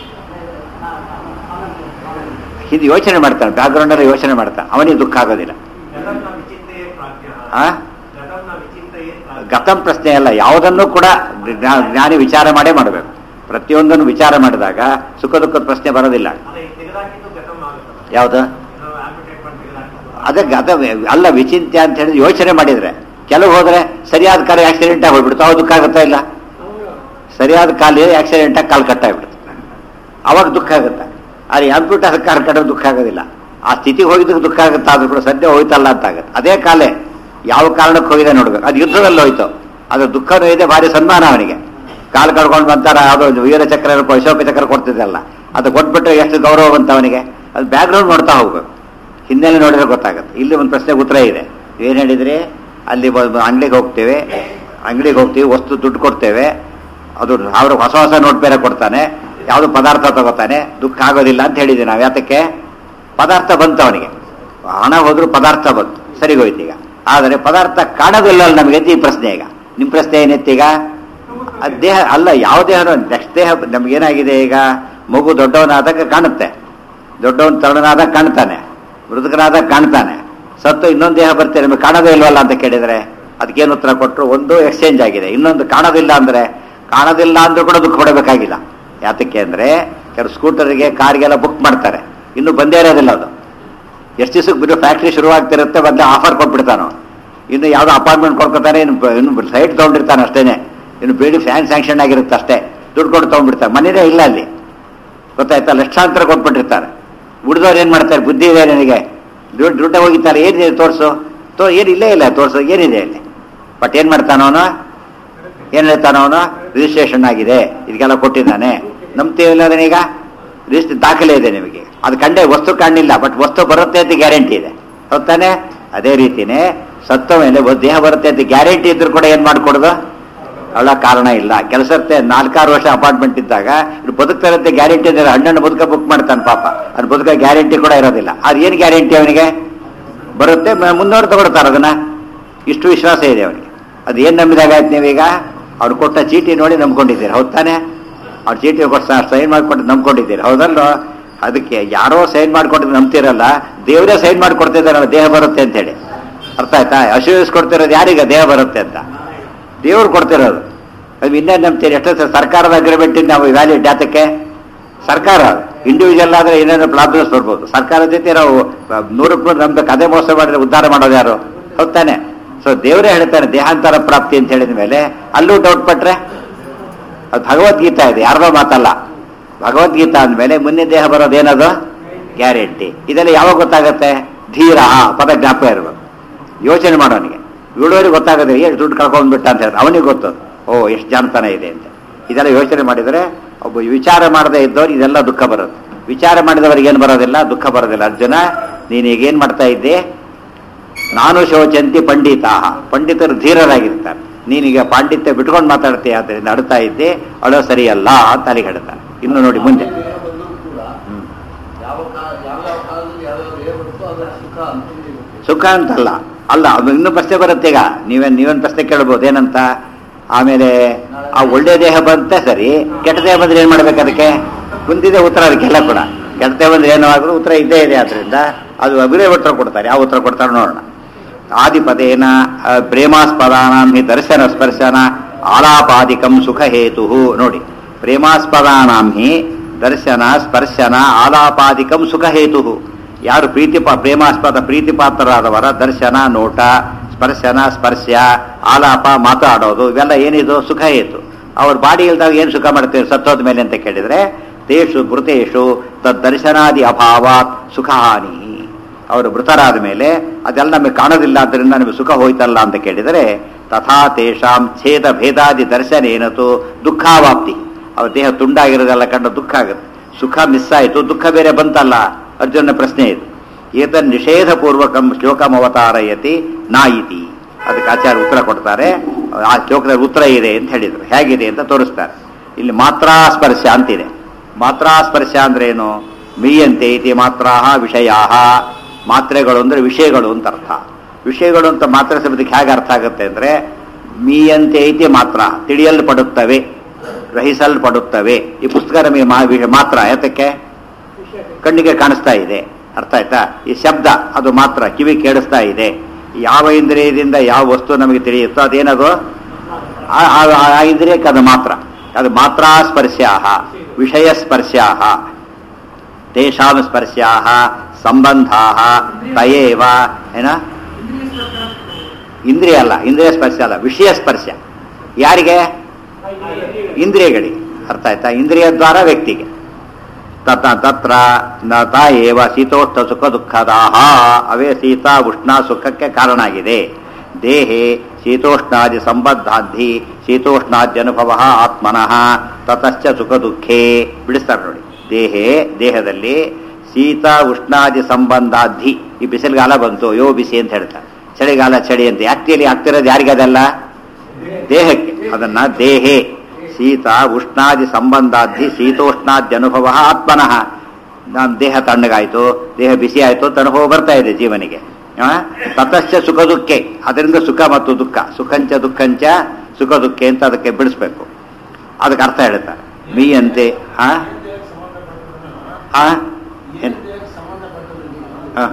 ಇದು ಯೋಚನೆ ಮಾಡ್ತಾನೆ ಬ್ಯಾಕ್ಗ್ರೌಂಡ್ ಅಲ್ಲಿ ಯೋಚನೆ ಮಾಡ್ತಾನೆ ಅವನಿಗೆ ದುಃಖ ಆಗೋದಿಲ್ಲ ಜಗನ್ನ ವಿಚಿಂತೆಯೇ ಪ್ರಾಜ್ಞ ಆ ಜಗನ್ನ ವಿಚಿಂತೆಯೇ ಪ್ರಾಜ್ಞ ಗತಂ ಪ್ರಶ್ನೆ ಅಲ್ಲ ಯಾವುದನ್ನು ಕೂಡ ಜ್ಞಾ- ಜ್ಞಾನಿ ವಿಚಾರ ಮಾಡೇ ಮಾಡಬೇಕು ಪ್ರತಿಯೊಂದನ್ನು ವಿಚಾರ ಮಾಡಿದಾಗ ಸುಖ ದುಃಖದ ಪ್ರಶ್ನೆ ಬರೋದಿಲ್ಲ ಅದೇ ತೆಗೆದಾಕಿದ್ದು ಗತಂ ಆಗುತ್ತಲ್ಲ ಯಾವುದು ನಾವು advertisement ತೆಗೆದಾಕಿದ್ದು ಅದೇ ಗತ ಅಲ್ಲ ವಿಚಿಂತ್ಯ ಅಂತ ಹೇಳಿದ್ರೆ ಯೋಚನೆ ಮಾಡಿದ್ರೆ ಕೆಲವು ಹೋದ್ರೆ ಸರಿಯಾದ ಕಾಲ ಆಕ್ಸಿಡೆಂಟ್ ಆಗಿ ಹೋಗ್ಬಿಡ್ತು ಅವಾಗ ದುಃಖ ಆಗುತ್ತಾ ಇಲ್ಲ ಸರಿಯಾದ ಕಾಲ ಆಕ್ಸಿಡೆಂಟ್ ಆಗಿ ಕಾಲು ಕಟ್ಟಾಗ್ಬಿಡುತ್ತೆ ಅವಾಗ ದುಃಖ ಆಗುತ್ತೆ ಆದರೆ ಕಂಪ್ಯೂಟರ್ ಕಾರ್ ಕಟ್ಟೋ ದುಃಖ ಆಗೋದಿಲ್ಲ ಆ ಸ್ಥಿತಿಗೆ ಹೋಗಿದ್ದಕ್ಕೆ ದುಃಖ ಆಗುತ್ತೆ ಆದ್ರೂ ಕೂಡ ಸದ್ಯ ಹೋಯ್ತಲ್ಲ ಅಂತ ಆಗುತ್ತೆ ಅದೇ ಕಾಲೇ ಯಾವ ಕಾರಣಕ್ಕೆ ಹೋಗಿದೆ ನೋಡ್ಬೇಕು ಅದು ಯುದ್ಧದಲ್ಲಿ ಹೋಯ್ತು ಅದು ದುಃಖನೂ ಇದೆ ಭಾರಿ ಸನ್ಮಾನ ಅವನಿಗೆ ಕಾಲು ಕಳ್ಕೊಂಡು ಬಂತಾರ ಯಾವುದೋ ವೀರ ಚಕ್ರ ಇರ್ಬೇಕು, ಅಶೋಕ ಚಕ್ರ ಕೊಡ್ತಿದ್ದಲ್ಲ ಅದು ಕೊಟ್ಬಿಟ್ರೆ ಎಷ್ಟು ಗೌರವ ಬಂತ ಅವನಿಗೆ ಅದು ಬ್ಯಾಕ್ಗ್ರೌಂಡ್ ನೋಡ್ತಾ ಹೋಗ್ಬೇಕು ಹಿನ್ನೆಲೆ ನೋಡಿದ್ರೆ ಗೊತ್ತಾಗುತ್ತೆ ಇಲ್ಲಿ ಒಂದು ಪ್ರಶ್ನೆಗೆ ಉತ್ತರ ಇದೆ ಏನು ಹೇಳಿದ್ರಿ ಅಲ್ಲಿ ಅಂಗಡಿಗೆ ಹೋಗ್ತೇವೆ ಅಂಗಡಿಗೆ ಹೋಗ್ತೀವಿ ವಸ್ತು ದುಡ್ಡು ಕೊಡ್ತೇವೆ ಅದು ಅವ್ರು ಹೊಸ ಹೊಸ ನೋಟ್ ಬೇರೆ ಕೊಡ್ತಾನೆ ಯಾವುದು ಪದಾರ್ಥ ತಗೋತಾನೆ ದುಃಖ ಆಗೋದಿಲ್ಲ ಅಂತ ಹೇಳಿದ್ವಿ ನಾವು ಯಾತಕ್ಕೆ ಪದಾರ್ಥ ಬಂತು ಅವನಿಗೆ ಹಣ ಹೋದ್ರು ಪದಾರ್ಥ ಬಂತು ಸರಿಗೋಯ್ತು ಈಗ ಆದರೆ ಪದಾರ್ಥ ಕಾಣೋದಿಲ್ಲ ಅಲ್ಲ ನಮಗೆ ಅಂತ ಈ ಪ್ರಶ್ನೆ ಈಗ ನಿಮ್ಮ ಪ್ರಶ್ನೆ ಏನಿತ್ತು ಈಗ ಆ ದೇಹ ಅಲ್ಲ ಯಾವ ದೇಹ ನೆಕ್ಸ್ಟ್ ದೇಹ ನಮ್ಗೇನಾಗಿದೆ ಈಗ ಮಗು ದೊಡ್ಡವನಾದಾಗ ಕಾಣುತ್ತೆ ದೊಡ್ಡವನ್ ತರುಣನಾದಾಗ ಕಾಣ್ತಾನೆ ಮೃದುಕನಾದಾಗ ಕಾಣ್ತಾನೆ ಸತ್ತು ಇನ್ನೊಂದು ದೇಹ ಬರ್ತೇನೆ ನಮಗೆ ಕಾಣೋದೇ ಇಲ್ವಲ್ಲ ಅಂತ ಕೇಳಿದ್ರೆ ಅದಕ್ಕೇನು ಉತ್ತರ ಕೊಟ್ಟರು ಒಂದು ಎಕ್ಸ್ಚೇಂಜ್ ಆಗಿದೆ ಇನ್ನೊಂದು ಕಾಣೋದಿಲ್ಲ ಅಂದ್ರೆ ಕಾಣೋದಿಲ್ಲ ಅಂದ್ರೂ ಕೂಡ ದುಃಖ ಪಡಬೇಕಾಗಿಲ್ಲ ಯಾತಕ್ಕೆ ಅಂದ್ರೆ ಕೆಲವು ಸ್ಕೂಟರ್ಗೆ ಕಾರ್ಗೆಲ್ಲ ಬುಕ್ ಮಾಡ್ತಾರೆ ಇನ್ನು ಬಂದೇ ಇರೋದಿಲ್ಲ ಅದು ಎಷ್ಟು ದಿವಸಕ್ಕೆ ಬಿಡು ಫ್ಯಾಕ್ಟ್ರಿ ಶುರುವಾಗ್ತಿರುತ್ತೆ ಮತ್ತೆ ಆಫರ್ ಕೊಟ್ಬಿಡ್ತಾನೋ ಇನ್ನು ಯಾವುದೋ ಅಪಾಯಿಂಟ್ಮೆಂಟ್ ಕೊಡ್ಕೊತಾನೆ ಇನ್ನು ಬ- ಇನ್ನು ಸೈಟ್ ತೊಗೊಂಡಿರ್ತಾನೆ ಅಷ್ಟೇನೆ ಇನ್ನು ಬೇಡಿ ಫ್ಯಾನ್ ಸ್ಯಾಂಕ್ಷನ್ ಆಗಿರುತ್ತೆ ಅಷ್ಟೇ ದುಡ್ಡು ಕೊಟ್ಟು ತೊಗೊಂಡ್ಬಿಡ್ತಾರೆ ಮನೇನೇ ಇಲ್ಲ ಅಲ್ಲಿ ಗೊತ್ತಾಯ್ತಾ ಲಕ್ಷಾಂತರ ಕೊಟ್ಬಿಟ್ಟಿರ್ತಾರೆ ಉಳಿದವ್ರು ಏನ್ ಮಾಡ್ತಾರೆ ಬುದ್ಧಿ ಇದೆ ನನಗೆ ದುಡ್ಡು ದುಡ್ಡ ಹೋಗಿದ್ದಾರೆ ಏನಿದೆ ತೋರಿಸು ತೋ ಏನು ಇಲ್ಲೇ ಇಲ್ಲ ತೋರಿಸು ಏನಿದೆ ಅಲ್ಲಿ ಬಟ್ ಏನು ಮಾಡ್ತಾನ ಅವನು ಏನು ಹೇಳ್ತಾನ ಅವನು ರಿಜಿಸ್ಟ್ರೇಷನ್ ಆಗಿದೆ ಇದಕ್ಕೆಲ್ಲ ಕೊಟ್ಟಿದ್ದಾನೆ ನಂಬ್ತೀವಿಲ್ಲ ಅದನ್ನೀಗ ರಿಜಿಸ್ಟ್ರ್ ದಾಖಲೆ ಇದೆ ನಿಮಗೆ ಅದು ಕಂಡೆ ವಸ್ತು ಕಾಣಲಿಲ್ಲ ಬಟ್ ವಸ್ತು ಬರುತ್ತೆ ಅಂತ ಗ್ಯಾರಂಟಿ ಇದೆ ಹೌದಾನೆ ಅದೇ ರೀತಿನೇ ಸತ್ತ ಮೇಲೆ ಒಂದು ದೇಹ ಬರುತ್ತೆ ಅಂತ ಗ್ಯಾರಂಟಿ ಇದ್ರು ಕೂಡ ಏನು ಮಾಡಿಕೊಡೋದು ಅವಳ ಕಾರಣ ಇಲ್ಲ ಕೆಲಸಕ್ಕೆ ನಾಲ್ಕಾರು ವರ್ಷ ಅಪಾರ್ಟ್ಮೆಂಟ್ ಇದ್ದಾಗ ಇದು ಬದುಕ್ತಾರಂತೆ ಗ್ಯಾರಂಟಿ ಇದೆ ಹಣ್ಣನ್ನು ಬದುಕ ಬುಕ್ ಮಾಡ್ತಾನೆ ಪಾಪ ಅದು ಬದುಕ ಗ್ಯಾರಂಟಿ ಕೂಡ ಇರೋದಿಲ್ಲ ಅದು ಏನು ಗ್ಯಾರಂಟಿ ಅವನಿಗೆ ಬರುತ್ತೆ ಮುಂದೋರು ತಗೊಳ್ತಾರೆ ಅದನ್ನ ಇಷ್ಟು ವಿಶ್ವಾಸ ಇದೆ ಅವನಿಗೆ ಅದು ಏನು ನಂಬಿದಾಗ ಆಯ್ತು ನೀವೀಗ ಅವ್ರು ಕೊಟ್ಟ ಚೀಟಿ ನೋಡಿ ನಂಬ್ಕೊಂಡಿದ್ದೀರಿ ಹೌದ್ ತಾನೆ ಅವ್ರು ಚೀಟಿ ಕೊಟ್ಟು ಸೈನ್ ಮಾಡಿಕೊಟ್ಟು ನಂಬ್ಕೊಂಡಿದ್ದೀರಿ ಹೌದಲ್ವ ಅದಕ್ಕೆ ಯಾರೋ ಸೈನ್ ಮಾಡಿಕೊಟ್ಟು ನಂಬ್ತಿರಲ್ಲ ದೇವರೇ ಸೈನ್ ಮಾಡಿಕೊಡ್ತಿದ್ದಾರಲ್ಲ ದೇಹ ಬರುತ್ತೆ ಅಂತೇಳಿ ಅರ್ಥ ಆಯ್ತಾ ಅಶ್ಯೂಸ್ ಕೊಡ್ತಿರೋದು ಯಾರೀಗ ದೇಹ ಬರುತ್ತೆ ಅಂತ ದೇವ್ರು ಕೊಡ್ತಿರೋದು ಅದು ಇನ್ನೇನು ನಂಬ್ತೀರಿ ಎಷ್ಟೋ ಸಲ ಸರ್ಕಾರದ ಅಗ್ರಿಮೆಂಟ್ ನಾವು ವ್ಯಾಲಿಡ್ ಯಾತಕ್ಕೆ ಸರ್ಕಾರ ಇಂಡಿವಿಜುವಲ್ ಆದ್ರೆ ಏನೇನೋ ಪ್ರಾಬ್ಲಮ್ಸ್ ಬರ್ಬೋದು ಸರ್ಕಾರದ ಜೊತೆ ನಾವು ನೂರಕ್ಕೆ ನೂರು ನಂಬಬೇಕು ಅದೇ ಮೋಸ ಮಾಡಿದ್ರೆ ಉದ್ಧಾರ ಮಾಡೋದು ಯಾರು ಹೌದಾನೆ ಸೊ ದೇವರೇ ಹೇಳ್ತಾನೆ ದೇಹಾಂತರ ಪ್ರಾಪ್ತಿ ಅಂತ ಹೇಳಿದ ಮೇಲೆ ಅಲ್ಲೂ ಡೌಟ್ ಪಟ್ರೆ ಅದು ಭಗವದ್ಗೀತಾ ಇದೆ ಯಾರ್ದೋ ಮಾತಲ್ಲ ಭಗವದ್ಗೀತಾ ಅಂದಮೇಲೆ ಮುಂದೆ ದೇಹ ಬರೋದೇನದು ಗ್ಯಾರಂಟಿ ಇದೆಲ್ಲ ಯಾವಾಗ ಗೊತ್ತಾಗತ್ತೆ ಧೀರ ಪದ ಜ್ಞಾಪಕ ಇರಬೇಕು ಯೋಚನೆ ಮಾಡೋನಿಗೆ ಇಳುವರಿ ಗೊತ್ತಾಗದೆ ಎಷ್ಟು ದುಡ್ಡು ಕಳ್ಕೊಂಡ್ಬಿಟ್ಟ ಅಂತ ಹೇಳಿದ್ರೆ ಅವನಿಗೆ ಗೊತ್ತು ಓ ಎಷ್ಟು ಜಾಣತನ ಇದೆ ಅಂತ ಇದೆಲ್ಲ ಯೋಚನೆ ಮಾಡಿದರೆ ಒಬ್ಬ ವಿಚಾರ ಮಾಡದೇ ಇದ್ದವ್ರು ಇದೆಲ್ಲ ದುಃಖ ಬರುತ್ತೆ ವಿಚಾರ ಮಾಡಿದವರಿಗೆ ಏನು ಬರೋದಿಲ್ಲ ದುಃಖ ಬರೋದಿಲ್ಲ ಅರ್ಜುನ ನೀನು ಈಗ ಏನು ಮಾಡ್ತಾ ಇದ್ದೆ ನಾನು ಶೋಚಂತಿ ಪಂಡಿತ ಪಂಡಿತರು ಧೀರರಾಗಿರ್ತಾರೆ ನೀನೀಗ ಪಾಂಡಿತ್ಯ ಬಿಟ್ಕೊಂಡು ಮಾತಾಡ್ತೀಯ ಆದ್ದರಿಂದ ಅಡ್ತಾ ಇದ್ದೆ ಅಳೋ ಸರಿಯಲ್ಲ ಅಂತ ಅಲ್ಲಿಗೆ ಹೇಳ್ತಾರೆ ಇನ್ನು ನೋಡಿ ಮುಂದೆ ದೇಹ ಬಂದರೂ ಕೂಡ ಹ್ಮ್. ಯಾವ ಕಾಲ ಯಾವ ಯಾವ ಕಾಲದಲ್ಲಿ ಯಾವ ಯಾವ ದೇಹ ಬರುತ್ತೋ ಅದರ ಸುಖ ಅಂತ ತಿಳಿಯುತ್ತೆ. ಸುಖ ಅಂತಲ್ಲ ಅಲ್ಲ ಅದು ಇನ್ನೂ ಪ್ರಶ್ನೆ ಬರುತ್ತೆ ಈಗ ನೀವೇನ್ ನೀವೇನ್ ಪ್ರಶ್ನೆ ಕೇಳ್ಬೋದು ಏನಂತ ಆಮೇಲೆ ಆ ಒಳ್ಳೆ ದೇಹ ಬಂತೆ ಸರಿ ಕೆಟ್ಟ ದೇಹ ಬಂದ್ರೆ ಏನ್ ಮಾಡ್ಬೇಕು ಅದಕ್ಕೆ ಕುಂತಿದೆ ಉತ್ತರ ಅದಕ್ಕೆಲ್ಲ ಕೂಡ ಕೆಟ್ಟ ದೇಹ ಬಂದ್ರೆ ಏನೋ ಆದ್ರೂ ಉತ್ತರ ಇದ್ದೇ ಇದೆ ಆದ್ರಿಂದ ಅದು ಅಭಿನಯ ಉತ್ತರ ಕೊಡ್ತಾರೆ ಯಾವ ಉತ್ತರ ಕೊಡ್ತಾರೆ ನೋಡೋಣ ಆದಿಪದೇನ ಆ, ಪ್ರೇಮಾಸ್ಪದಾನಾಂ ಹಿ ದರ್ಶನ ಸ್ಪರ್ಶನ ಆಲಾಪಾದಿಕಂ ಸುಖ ಹೇತು ನೋಡಿ ಪ್ರೇಮಾಸ್ಪದಾನಾಂ ಹಿ ದರ್ಶನ ಸ್ಪರ್ಶನ ಆಲಾಪಾದಿಕಂ ಸುಖ ಹೇತು ಯಾರು ಪ್ರೀತಿ ಪಾ- ಪ್ರೇಮಾಸ್ಪದ ಪ್ರೀತಿಪಾತ್ರರಾದವರ ದರ್ಶನ ನೋಟ ಸ್ಪರ್ಶನ ಸ್ಪರ್ಶ ಆಲಾಪ ಮಾತಾಡೋದು ಇವೆಲ್ಲ ಏನಿದು ಸುಖ ಹೇತು ಅವ್ರ ಬಾಡಿ ಇಲ್ದಾಗ ಏನು ಸುಖ ಮಾಡ್ತೀವಿ ಸತ್ತೋದ ಮೇಲೆ ಅಂತ ಕೇಳಿದ್ರೆ ತೇಷು ಮೃತೇಶು ತದ್ದರ್ಶನಾದಿ ಅಭಾವಾತ್ ಸುಖ ಹಾನಿ ಅವರು ಮೃತರಾದ ಮೇಲೆ ಅದೆಲ್ಲ ನಮಗೆ ಕಾಣೋದಿಲ್ಲ ಆದ್ದರಿಂದ ನಮಗೆ ಸುಖ ಹೋಯ್ತಲ್ಲ ಅಂತ ಕೇಳಿದರೆ ತಥಾ ತೇಷಾಂ ಛೇದ ಭೇದಾದಿ ದರ್ಶನ ಏನತು ದುಃಖಾವಾಪ್ತಿ ಅವ್ರ ದೇಹ ತುಂಡಾಗಿರೋದೆಲ್ಲ ಕಂಡು ದುಃಖ ಆಗುತ್ತೆ ಸುಖ ಮಿಸ್ ಆಯಿತು ದುಃಖ ಬೇರೆ ಬಂತಲ್ಲ ಅರ್ಜುನ ಪ್ರಶ್ನೆ ಇದು ಏತನ್ ನಿಷೇಧ ಪೂರ್ವಕಂ ಶ್ಲೋಕಂ ಅವತಾರಯತಿ ನಾಯಿತಿ ಅದಕ್ಕೆ ಆಚಾರ್ಯ ಉತ್ತರ ಕೊಡ್ತಾರೆ ಆ ಶ್ಲೋಕದಲ್ಲಿ ಉತ್ತರ ಇದೆ ಅಂತ ಹೇಳಿದ್ರು ಹೇಗಿದೆ ಅಂತ ತೋರಿಸ್ತಾರೆ ಇಲ್ಲಿ ಮಾತ್ರಾ ಸ್ಪರ್ಶ ಅಂತಿದೆ ಮಾತ್ರಾ ಸ್ಪರ್ಶ ಅಂದ್ರೆ ಏನು ಮೀಯಂತೆ ಇತಿ ಮಾತ್ರಾ ವಿಷಯಾ ಮಾತ್ರೆಗಳು ಅಂದ್ರೆ ವಿಷಯಗಳು ಅಂತ ಅರ್ಥ ವಿಷಯಗಳು ಅಂತ ಮಾತ್ರ ಶಬ್ದಕ್ಕೆ ಹೇಗೆ ಅರ್ಥ ಆಗುತ್ತೆ ಅಂದ್ರೆ ಮೀಯಂತೆ ಐತಿ ಮಾತ್ರ ತಿಳಿಯಲ್ಪಡುತ್ತವೆ ಗ್ರಹಿಸಲ್ಪಡುತ್ತವೆ ಈ ಪುಸ್ತಕ ನಮಗೆ ಮಾ- ವಿ- ಮಾತ್ರ ಯಾತಕ್ಕೆ ಕಣ್ಣಿಗೆ ಕಾಣಿಸ್ತಾ ಇದೆ ಅರ್ಥ ಆಯ್ತಾ ಈ ಶಬ್ದ ಅದು ಮಾತ್ರ ಕಿವಿ ಕೇಳಿಸ್ತಾ ಇದೆ ಯಾವ ಇಂದ್ರಿಯದಿಂದ ಯಾವ ವಸ್ತು ನಮಗೆ ತಿಳಿಯುತ್ತೋ ಅದೇನದು ಆ- ಆ- ಆ ಇಂದ್ರಿಯಕ್ಕೆ ಅದು ಮಾತ್ರ ಅದು ಮಾತ್ರ ಸ್ಪರ್ಶ್ಯಾ ವಿಷಯ ಸ್ಪರ್ಶ್ಯಾ ತೇಷಾಂ ಸ್ಪರ್ಶ್ಯಾ ಸಂಬಂಧಾ ತಯೇವ ಏನ ಇಂದ್ರಿಯ ಅಲ್ಲ ಇಂದ್ರಿಯ ಸ್ಪರ್ಶ ಅಲ್ಲ ವಿಷಯ ಸ್ಪರ್ಶ ಯಾರಿಗೆ ಇಂದ್ರಿಯಗಳಿಗೆ ಅರ್ಥ ಆಯ್ತಾ ಇಂದ್ರಿಯ ದ್ವಾರ ವ್ಯಕ್ತಿಗೆ ತತ ತತ್ರ ನ ತ ಏವ ಶೀತೋಷ್ಣ ಸುಖ ದುಃಖದಾಹ ಅವೇ ಶೀತ ಉಷ್ಣ ಸುಖಕ್ಕೆ ಕಾರಣ ಆಗಿದೆ ದೇಹೆ ಶೀತೋಷ್ಣಾದಿ ಸಂಬದ್ಧಾಧಿ ಶೀತೋಷ್ಣಾದ್ಯ ಅನುಭವ ಆತ್ಮನಃ ತತಶ್ಚ ಸುಖ ದುಃಖೇ ಬಿಡಿಸ್ತಾರೆ ನೋಡಿ ದೇಹೆ ದೇಹದಲ್ಲಿ ಶೀತ ಉಷ್ಣಾದಿ ಸಂಬಂಧಾಧಿ ಈ ಬಿಸಿಲುಗಾಲ ಬಂತು ಯೋ ಬಿಸಿ ಅಂತ ಹೇಳ್ತಾರೆ ಚಳಿಗಾಲ ಚಳಿ ಅಂತ ಆಕ್ಚುಲಿ ಆಗ್ತಿರೋದು ಯಾರಿಗೆ ಅದಲ್ಲ ದೇಹಕ್ಕೆ ಅದನ್ನ ದೇಹೆ ಶೀತ ಉಷ್ಣಾದಿ ಸಂಬಂಧಾಧಿ ಶೀತೋಷ್ಣಾದಿ ಅನುಭವ ಆತ್ಮನಃ ನಾನು ದೇಹ ತಣ್ಣಗಾಯ್ತು ದೇಹ ಬಿಸಿ ಆಯ್ತು ಅಂತ ಅನುಭವ ಬರ್ತಾ ಇದೆ ಜೀವನಿಗೆ ಆ? ತತಶ್ಚ ಸುಖ ದುಃಖೆ ಅದರಿಂದ ಸುಖ ಮತ್ತು ದುಃಖ ಸುಖಂಚ ದುಃಖಂಚ ಸುಖ ದುಃಖೆ ಅಂತ ಅದಕ್ಕೆ ಬಿಡಿಸ್ಬೇಕು ಅದಕ್ಕೆ ಅರ್ಥ ಹೇಳ್ತಾರೆ ಮೀಯಂತೆ ಆ ಆ ಏನ್? ಆ.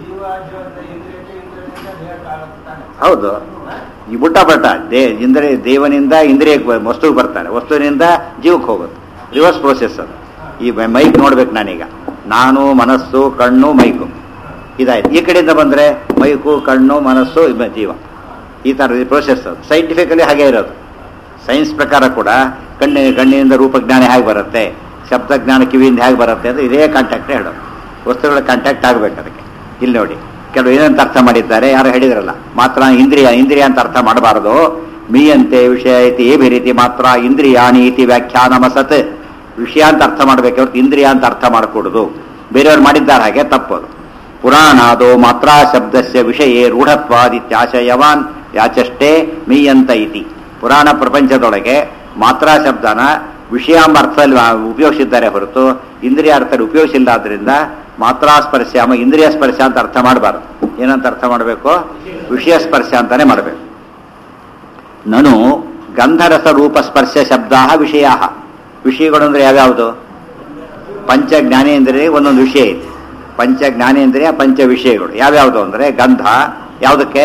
ಹೌದು ಈ ಬುಟ್ಟ ಬಟ್ಟ ದೇ ಇಂದ್ರಿಯ ದೇವನಿಂದ ಇಂದ್ರಿಯಕ್ಕೆ ಬ- ವಸ್ತುಗೆ ಬರ್ತಾನೆ ವಸ್ತುವಿನಿಂದ ಜೀವಕ್ಕೆ ಹೋಗುತ್ತೆ ರಿವರ್ಸ್ ಪ್ರೋಸೆಸ್ ಅದು ಈ ಮೈ- ಮೈಕ್ ನೋಡ್ಬೇಕು ನಾನೀಗ ನಾನು ಮನಸ್ಸು ಕಣ್ಣು ಮೈಕು ಇದಾಯ್ತು ಈ ಕಡೆಯಿಂದ ಬಂದ್ರೆ ಮೈಕು ಕಣ್ಣು ಮನಸ್ಸು ಇವ- ಜೀವ ಈ ಥರ ಪ್ರೋಸೆಸ್ ಅದು ಸೈಂಟಿಫಿಕಲಿ ಹಾಗೆ ಇರೋದು ಸೈನ್ಸ್ ಪ್ರಕಾರ ಕೂಡ ಕಣ್ಣಿನ ಕಣ್ಣಿನಿಂದ ರೂಪಜ್ಞಾನ ಹೇಗೆ ಬರುತ್ತೆ ಶಬ್ದಜ್ಞಾನ ಕಿವಿಯಿಂದ ಹೇಗೆ ಬರುತ್ತೆ ಅಂದ್ರೆ ಇದೇ ಕಾಂಟ್ಯಾಕ್ಟ್ ಹೇಳೋದು ವಸ್ತುಗಳ ಕಾಂಟ್ಯಾಕ್ಟ್ ಆಗಬೇಕು ಅದಕ್ಕೆ ಇಲ್ಲಿ ನೋಡಿ ಕೆಲವು ಏನಂತ ಅರ್ಥ ಮಾಡಿದ್ದಾರೆ ಯಾರು ಹೇಳಿದ್ರಲ್ಲ ಮಾತ್ರ ಇಂದ್ರಿಯ ಇಂದ್ರಿಯ ಅಂತ ಅರ್ಥ ಮಾಡಬಾರದು ಮೀಯಂತೆ ವಿಷಯ ಐತಿ ಏ ರೀತಿ ಮಾತ್ರ ಇಂದ್ರಿಯಾನಿ ಇತಿ ವ್ಯಾಖ್ಯಾನಮಸತ್ ವಿಷಯ ಅಂತ ಅರ್ಥ ಮಾಡಬೇಕು ಹೊರತು ಇಂದ್ರಿಯ ಅಂತ ಅರ್ಥ ಮಾಡಕೂಡದು ಬೇರೆಯವ್ರು ಮಾಡಿದ್ದಾರೆ ಹಾಗೆ ತಪ್ಪದು ಪುರಾಣಾದೋ ಮಾತ್ರ ಶಬ್ದಸ್ಯ ವಿಷಯೇ ರೂಢತ್ವಾದಿತ್ಯಾಶಯವಾನ್ ಯಾಚಷ್ಟೇ ಮೀಯಂತ ಇತಿ ಪುರಾಣ ಪ್ರಪಂಚದೊಳಗೆ ಮಾತ್ರಾ ಶಬ್ದನ ವಿಷಯ ಎಂಬ ಅರ್ಥದಲ್ಲಿ ಉಪಯೋಗಿಸಿದ್ದಾರೆ ಹೊರತು ಇಂದ್ರಿಯ ಅರ್ಥದಲ್ಲಿ ಉಪಯೋಗಿಸಿಲ್ಲ ಆದ್ರಿಂದ ಮಾತ್ರಾ ಸ್ಪರ್ಶ ಅಮ್ಮ ಇಂದ್ರಿಯ ಸ್ಪರ್ಶ ಅಂತ ಅರ್ಥ ಮಾಡಬಾರ್ದು ಏನಂತ ಅರ್ಥ ಮಾಡಬೇಕು ವಿಷಯ ಸ್ಪರ್ಶ ಅಂತಾನೆ ಮಾಡಬೇಕು ನನು ಗಂಧರಸ ರೂಪ ಸ್ಪರ್ಶ ಶಬ್ದ ವಿಷಯ ವಿಷಯಗಳು ಅಂದ್ರೆ ಯಾವ್ಯಾವುದು ಪಂಚ ಜ್ಞಾನೇಂದ್ರಿಯ ಒಂದೊಂದು ವಿಷಯ ಇದೆ ಪಂಚ ಜ್ಞಾನೇಂದ್ರಿಯ ಪಂಚ ವಿಷಯಗಳು ಯಾವ್ಯಾವುದು ಅಂದ್ರೆ ಗಂಧ ಯಾವುದಕ್ಕೆ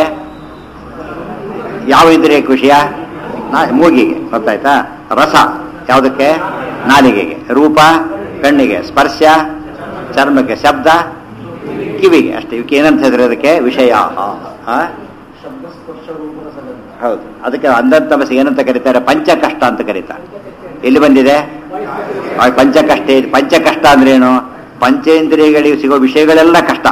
ಯಾವ ಇಂದ್ರಿಯಕ್ಕೆ ವಿಷಯ ನಾ- ಮೂಗಿಗೆ ಗೊತ್ತಾಯ್ತಾ ರಸ ಯಾವುದಕ್ಕೆ ನಾಲಿಗೆಗೆ ರೂಪ ಕಣ್ಣಿಗೆ ಸ್ಪರ್ಶ ಚರ್ಮಕ್ಕೆ ಶಬ್ದ ಕಿವಿಗೆ ಅಷ್ಟೇ ಇವಕ್ಕೆ ಏನಂತ ಹೇಳಿದ್ರೆ ಅದಕ್ಕೆ ವಿಷಯ ಆ? ಶಬ್ದ ಸ್ಪರ್ಶ ರೂಪದ ಸಗಂಧ ಹೌದು ಅದಕ್ಕೆ ಅಂಧಂತಮಸ ಏನಂತ ಕರೀತಾರೆ ಪಂಚಕಷ್ಟ ಅಂತ ಕರೀತಾರೆ ಎಲ್ಲಿ ಬಂದಿದೆ ಆ ಪಂಚಕಷ್ಟ ಇದೆ. ಪಂಚಕಷ್ಟ ಅಂದ್ರೇನು ಪಂಚೇಂದ್ರಿಯಗಳಿಗೆ ಸಿಗೋ ವಿಷಯಗಳೆಲ್ಲ ಕಷ್ಟ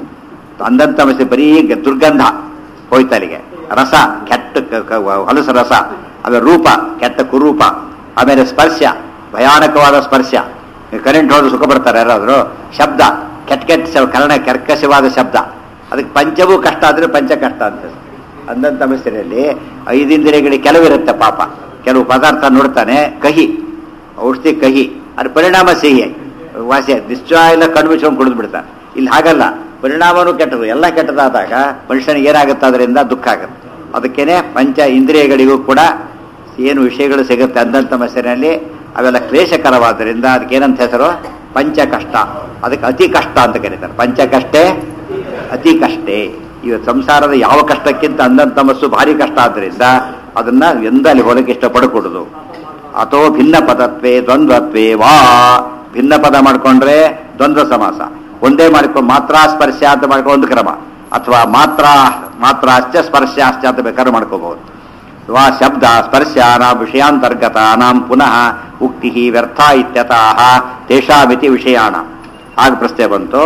ಅಂಧಂತಮಸೆ ಬರೀ ಗ- ದುರ್ಗಂಧ ಹೋಯ್ತಲ್ಲಿಗೆ ರಸ ಕೆಟ್ಟ ಕ- ಕ- ಹೊಲಸು ರಸ ಆಮೇಲೆ ರೂಪ ಕೆಟ್ಟ ಕುರೂಪ ಆಮೇಲೆ ಸ್ಪರ್ಶ ಭಯಾನಕವಾದ ಸ್ಪರ್ಶ ಕರೆಂಟ್ ಹೋದ್ರೆ ಸುಖ ಬರ್ತಾರೆ ಯಾರಾದ್ರು ಶಬ್ದ ಕೆಟ್ಟ ಕೆಟ್ಟ ಶ- ಕರ್ಣ ಕರ್ಕಶವಾದ ಶಬ್ದ ಅದಕ್ಕೆ ಪಂಚವೂ ಕಷ್ಟ ಆದ್ರೆ ಪಂಚ ಕಷ್ಟ ಅಂತ ಅಂದಂತ ಮನುಷ್ಯರಲ್ಲಿ ಐದಿಂದ್ರಿಯಗಳಿಗೆ ಕೆಲವಿರುತ್ತೆ ಪಾಪ ಕೆಲವು ಪದಾರ್ಥ ನೋಡ್ತಾನೆ ಕಹಿ ಔಷಧಿ ಕಹಿ ಅದ್ರ ಪರಿಣಾಮ ಸಿಹಿ ವಾಸಿ ನಿಶ್ಚಯ ಎಲ್ಲ ಕಣ್ಣು ಮುಚ್ಕೊಂಡು ಕುಡಿದು ಬಿಡ್ತಾನೆ ಇಲ್ಲಿ ಹಾಗಲ್ಲ ಪರಿಣಾಮನೂ ಕೆಟ್ಟದು ಎಲ್ಲ ಕೆಟ್ಟದಾದಾಗ ಮನುಷ್ಯನಿಗೆ ಏನಾಗುತ್ತೆ ಅದರಿಂದ ದುಃಖ ಆಗುತ್ತೆ ಅದಕ್ಕೇನೆ ಪಂಚ ಇಂದ್ರಿಯಗಳಿಗೂ ಕೂಡ ಏನು ವಿಷಯಗಳು ಸಿಗುತ್ತೆ ಅಂದಂತ ಮನುಷ್ಯನಲ್ಲಿ ಅವೆಲ್ಲ ಕ್ಲೇಶಕರವಾದ್ದರಿಂದ ಅದಕ್ಕೆ ಏನಂತ ಹೆಸರು ಪಂಚ ಕಷ್ಟ ಅದಕ್ಕೆ ಅತಿ ಕಷ್ಟ ಅಂತ ಕರೀತಾರೆ ಪಂಚ ಕಷ್ಟೇ ಅತಿ ಕಷ್ಟೇ ಇವತ್ತು ಸಂಸಾರದ ಯಾವ ಕಷ್ಟಕ್ಕಿಂತ ಅಂದಂತಮಸ್ಸು ಭಾರಿ ಕಷ್ಟ ಆದ್ರಿಂದ ಅದನ್ನ ಎಂದ ಅಲ್ಲಿ ಹೋಲಕ್ಕೆ ಇಷ್ಟಪಡಕೂಡದು ಅಥೋ ಭಿನ್ನ ಪದತ್ವೇ ದ್ವಂದ್ವತ್ವೇ ವಾ ಭಿನ್ನ ಪದ ಮಾಡ್ಕೊಂಡ್ರೆ ದ್ವಂದ್ವ ಸಮಾಸ ಒಂದೇ ಮಾಡ್ಕೊಂಡು ಮಾತ್ರ ಸ್ಪರ್ಶ ಅಂತ ಮಾಡ್ಕೊಂಡು ಒಂದು ಕ್ರಮ ಅಥವಾ ಮಾತ್ರ ಮಾತ್ರಾಶ್ಚ ಸ್ಪರ್ಶಾಶ್ಚ ಅಂತ ಬೇಕಾದ್ರೆ ಮಾಡ್ಕೋಬಹುದು ವಾ ಶಬ್ದ ಸ್ಪರ್ಶಾನಾಂ ವಿಷಯಾಂತರ್ಗತಾನಾಂ ಪುನಃ ಉಕ್ತಿ ವ್ಯರ್ಥ ಇತ್ಯತಃ ತೇಷಾಮಿತಿ ವಿಷಯಾಣ ಆಗ ಪ್ರಶ್ನೆ ಬಂತು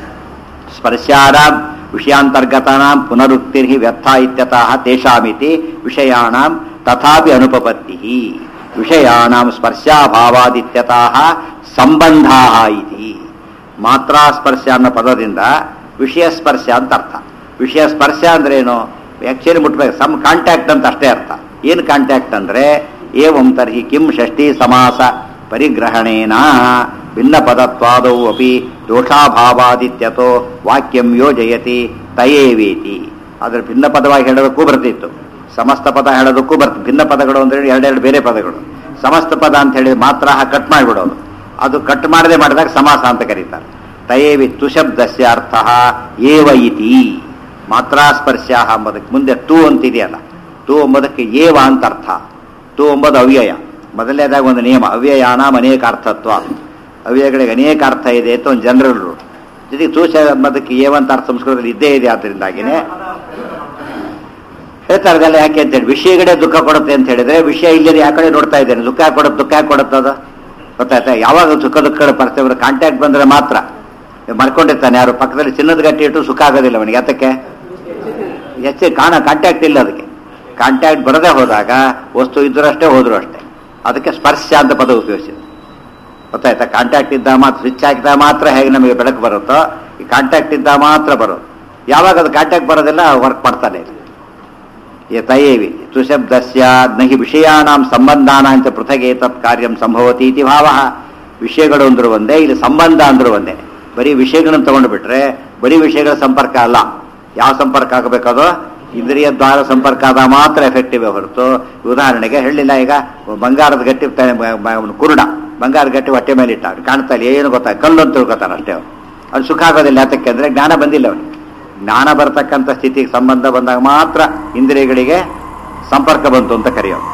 ಸ್ಪರ್ಶಾನಾಂ ವಿಷಯಾಂತರ್ಗತಾನಾಂ ಪುನರುಕ್ತಿರ್ಹಿ ವ್ಯರ್ಥ ಇತ್ಯತಃ ತೇಷಾಮಿತಿ ವಿಷಯಾಣಾಂ ತಥಾಪಿ ಅನುಪಪತ್ತಿ ವಿಷಯಾಣಾಂ ಸ್ಪರ್ಶಾಭಾವಾದಿತ್ಯತಃ ಸಂಬಂಧಾಃ ಇತಿ ಮಾತ್ರಾ ಸ್ಪರ್ಶ ಅನ್ನೋ ಪದದಿಂದ ವಿಷಯ ಸ್ಪರ್ಶ ಅಂತ ಅರ್ಥ ವಿಷಯ ಸ್ಪರ್ಶ ಅಂದ್ರೆ ಏನು ಆಕ್ಚುಲಿ ಮುಟ್ಬೇಕು ಸಮ್ ಕಾಂಟ್ಯಾಕ್ಟ್ ಅಂತ ಅಷ್ಟೇ ಅರ್ಥ ಏನು ಕಾಂಟ್ಯಾಕ್ಟ್ ಅಂದ್ರೆ ಏವಂ ತರ್ಹಿ ಕಿಂ ಷಷ್ಠಿ ಸಮಾಸ ಪರಿಗ್ರಹಣೇನ ಭಿನ್ನ ಪದತ್ವಾದೌ ಅಪಿ ದೋಷಾಭಾವಾದಿತ್ಯತೋ ವಾಕ್ಯಂ ಯೋಜಯತಿ ತಯೇವೇತಿ ಅದ್ರ ಭಿನ್ನ ಪದವಾಗಿ ಹೇಳೋದಕ್ಕೂ ಬರ್ತಿತ್ತು ಸಮಸ್ತ ಪದ ಹೇಳೋದಕ್ಕೂ ಬರ್ತ ಭಿನ್ನ ಪದಗಳು ಅಂದ್ರೆ ಎರಡೆರಡು ಬೇರೆ ಪದಗಳು ಸಮಸ್ತ ಪದ ಅಂತ ಹೇಳಿ ಮಾತ್ರ ಕಟ್ ಮಾಡಿಬಿಡೋದು ಅದು ಕಟ್ ಮಾಡದೆ ಮಾಡಿದಾಗ ಸಮಾಸ ಅಂತ ಕರೀತಾರೆ ತಯೇವಿ ತುಶಬ್ದಸ್ಯ ಅರ್ಥ ಏವ ಇತಿ ಮಾತ್ರಾ ಸ್ಪರ್ಶ ಎಂಬುದಕ್ಕೆ ಮುಂದೆ ತು ಅಂತಿದೆಯಲ್ಲ ತು ಎಂಬುದಕ್ಕೆ ಏವ ಅಂತ ಅರ್ಥ ತು ಎಂಬುದು ಅವ್ಯಯ ಮೊದಲನೇದಾಗ ಒಂದು ನಿಯಮ ಅವ್ಯಯಾನಾಂ ಅನೇಕ ಅರ್ಥತ್ವ ಅವ್ಯಯಗಳಿಗೆ ಅನೇಕ ಅರ್ಥ ಇದೆ ಅಂತ ಒಂದು ಜನರಲ್ ರೂಲ್ ಜೊತೆಗೆ ತೂಷ ಎಂಬುದಕ್ಕೆ ಏವಂತ ಅರ್ಥ ಸಂಸ್ಕೃತದಲ್ಲಿ ಇದ್ದೇ ಇದೆ ಆದ್ದರಿಂದಾಗಿನೇ ಹೇಳ್ತಾರೆ ಅದೆಲ್ಲ ಯಾಕೆ ಅಂತ ಹೇಳಿ ವಿಷಯಗಳೇ ದುಃಖ ಕೊಡುತ್ತೆ ಅಂತ ಹೇಳಿದ್ರೆ ವಿಷಯ ಇಲ್ಲದೆ ಯಾವ ಕಡೆ ನೋಡ್ತಾ ಇದ್ದೇನೆ ದುಃಖ ಯಾಕೆ ಕೊಡುತ್ತೆ ದುಃಖ ಯಾಕೆ ಕೊಡುತ್ತೆ ಅದು ಗೊತ್ತಾಯ್ತಾ ಯಾವಾಗ ಸುಖ ದುಃಖಗಳ ಪರ್ತೇವ್ರ ಕಾಂಟ್ಯಾಕ್ಟ್ ಬಂದ್ರೆ ಮಾತ್ರ ಮಾಡ್ಕೊಂಡಿರ್ತಾನೆ ಯಾರು ಪಕ್ಕದಲ್ಲಿ ಚಿನ್ನದ ಗಟ್ಟಿ ಇಟ್ಟು ಸುಖ ಆಗೋದಿಲ್ಲ ಅವನಿಗೆ ಯಾತಕ್ಕೆ ಹೆಚ್ಚು ಕಾಣ ಕಾಂಟ್ಯಾಕ್ಟ್ ಇಲ್ಲ ಅದಕ್ಕೆ ಕಾಂಟ್ಯಾಕ್ಟ್ ಬರದೇ ಹೋದಾಗ ವಸ್ತು ಇದ್ರೂ ಅಷ್ಟೇ ಹೋದ್ರು ಅಷ್ಟೇ ಅದಕ್ಕೆ ಸ್ಪರ್ಶ ಅಂತ ಪದ ಉಪಯೋಗಿಸಿದ್ರು ಗೊತ್ತಾಯ್ತಾ ಕಾಂಟ್ಯಾಕ್ಟ್ ಇದ್ದ ಮಾತ್ರ ಸ್ವಿಚ್ ಹಾಕಿದಾಗ ಮಾತ್ರ ಹೇಗೆ ನಮಗೆ ಬೆಳಕು ಬರುತ್ತೋ ಈ ಕಾಂಟ್ಯಾಕ್ಟ್ ಇದ್ದ ಮಾತ್ರ ಬರೋದು ಯಾವಾಗ ಅದು ಕಾಂಟ್ಯಾಕ್ಟ್ ಬರೋದಿಲ್ಲ ವರ್ಕ್ ಮಾಡ್ತಾನೆ ಇಲ್ಲ ಯತಯೇವಿ ತುಶಬ್ದಸ್ಯ ನಹಿ ವಿಷಯಾಣಾಂ ಸಂಬಂಧಾನಾಂಚ ಪೃಥಗೆ ತತ್ ಕಾರ್ಯಂ ಸಂಭವತಿ ಇತಿ ಭಾವ ವಿಷಯಗಳು ಅಂದ್ರು ಒಂದೇ ಇಲ್ಲಿ ಸಂಬಂಧ ಅಂದ್ರು ಒಂದೇ ಬರೀ ವಿಷಯಗಳನ್ನು ತಗೊಂಡು ಬಿಟ್ರೆ ಬರೀ ವಿಷಯಗಳ ಸಂಪರ್ಕ ಅಲ್ಲ ಯಾವ ಸಂಪರ್ಕ ಆಗಬೇಕದು ಇಂದ್ರಿಯ ದ್ವಾರ ಸಂಪರ್ಕ ಆದ ಮಾತ್ರ ಎಫೆಕ್ಟಿವ್ ಹೊರತು ಉದಾಹರಣೆಗೆ ಹೇಳಿಲ್ಲ ಈಗ ಬಂಗಾರದ ಗಟ್ಟಿ ತ- ಬ- ಬ- ಕುರುಡ ಬಂಗಾರದ ಗಟ್ಟಿ ಹೊಟ್ಟೆ ಮೇಲೆ ಇಟ್ಟ ಅವ್ನು ಕಾಣ್ತಾ ಇಲ್ಲ ಏನು ಗೊತ್ತಾ ಕಲ್ಲು ಅಂತ ತಿಳ್ಕೊತಾನೆ ಅಷ್ಟೇ ಅವ್ನು ಅವ್ನು ಸುಖ ಆಗೋದಿಲ್ಲ ಯಾತಕ್ಕೆ ಅಂದ್ರೆ ಜ್ಞಾನ ಬಂದಿಲ್ಲ ಅವನಿಗೆ ಜ್ಞಾನ ಬರತಕ್ಕಂಥ ಸ್ಥಿತಿಗೆ ಸಂಬಂಧ ಬಂದಾಗ ಮಾತ್ರ ಇಂದ್ರಿಯಗಳಿಗೆ ಸಂಪರ್ಕ ಬಂತು ಅಂತ ಕರೆಯೋದು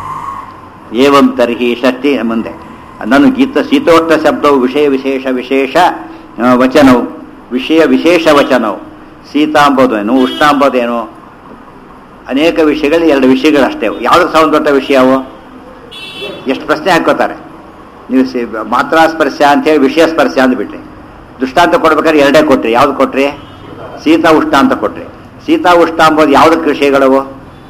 ಏವಂ ತರ್ಹಿ ಷಷ್ಠಿ ಮುಂದೆ ನಾನು ಗೀತ ಶೀತೋಷ್ಣ ಶಬ್ದವು ವಿಷಯ ವಿಶೇಷ ವಿಶೇಷ ಆ, ವಚನವು ವಿಷಯ ವಿಶೇಷ ವಚನವು ಶೀತ ಅಂಬೋದೇನು ಉಷ್ಣ ಅಂಬೋದೇನು ಅನೇಕ ವಿಷಯಗಳು ಎರಡು ವಿಷಯಗಳಷ್ಟೇ ಅವು. ಯಾವ್ದಕ್ಕೆ ಸಂಬಂಧ ದೊಡ್ಡ ವಿಷಯ ಅವು ಎಷ್ಟು ಪ್ರಶ್ನೆ ಹಾಕೋತಾರೆ ನೀವು ಸಿ- ಮಾತ್ರಾ ಸ್ಪರ್ಶ ಅಂತೇಳಿ ವಿಷಯ ಸ್ಪರ್ಶ ಅಂದ್ಬಿಟ್ರಿ ದೃಷ್ಟಾಂತ ಕೊಡ್ಬೇಕಾದ್ರೆ ಎರಡೇ ಕೊಟ್ರಿ ಯಾವ್ದು ಕೊಟ್ರಿ ಶೀತ ಉಷ್ಣ ಅಂತ ಕೊಟ್ರಿ ಶೀತ ಉಷ್ಣ ಅಂಬೋದು ಯಾವುದಕ್ಕೆ ವಿಷಯಗಳವು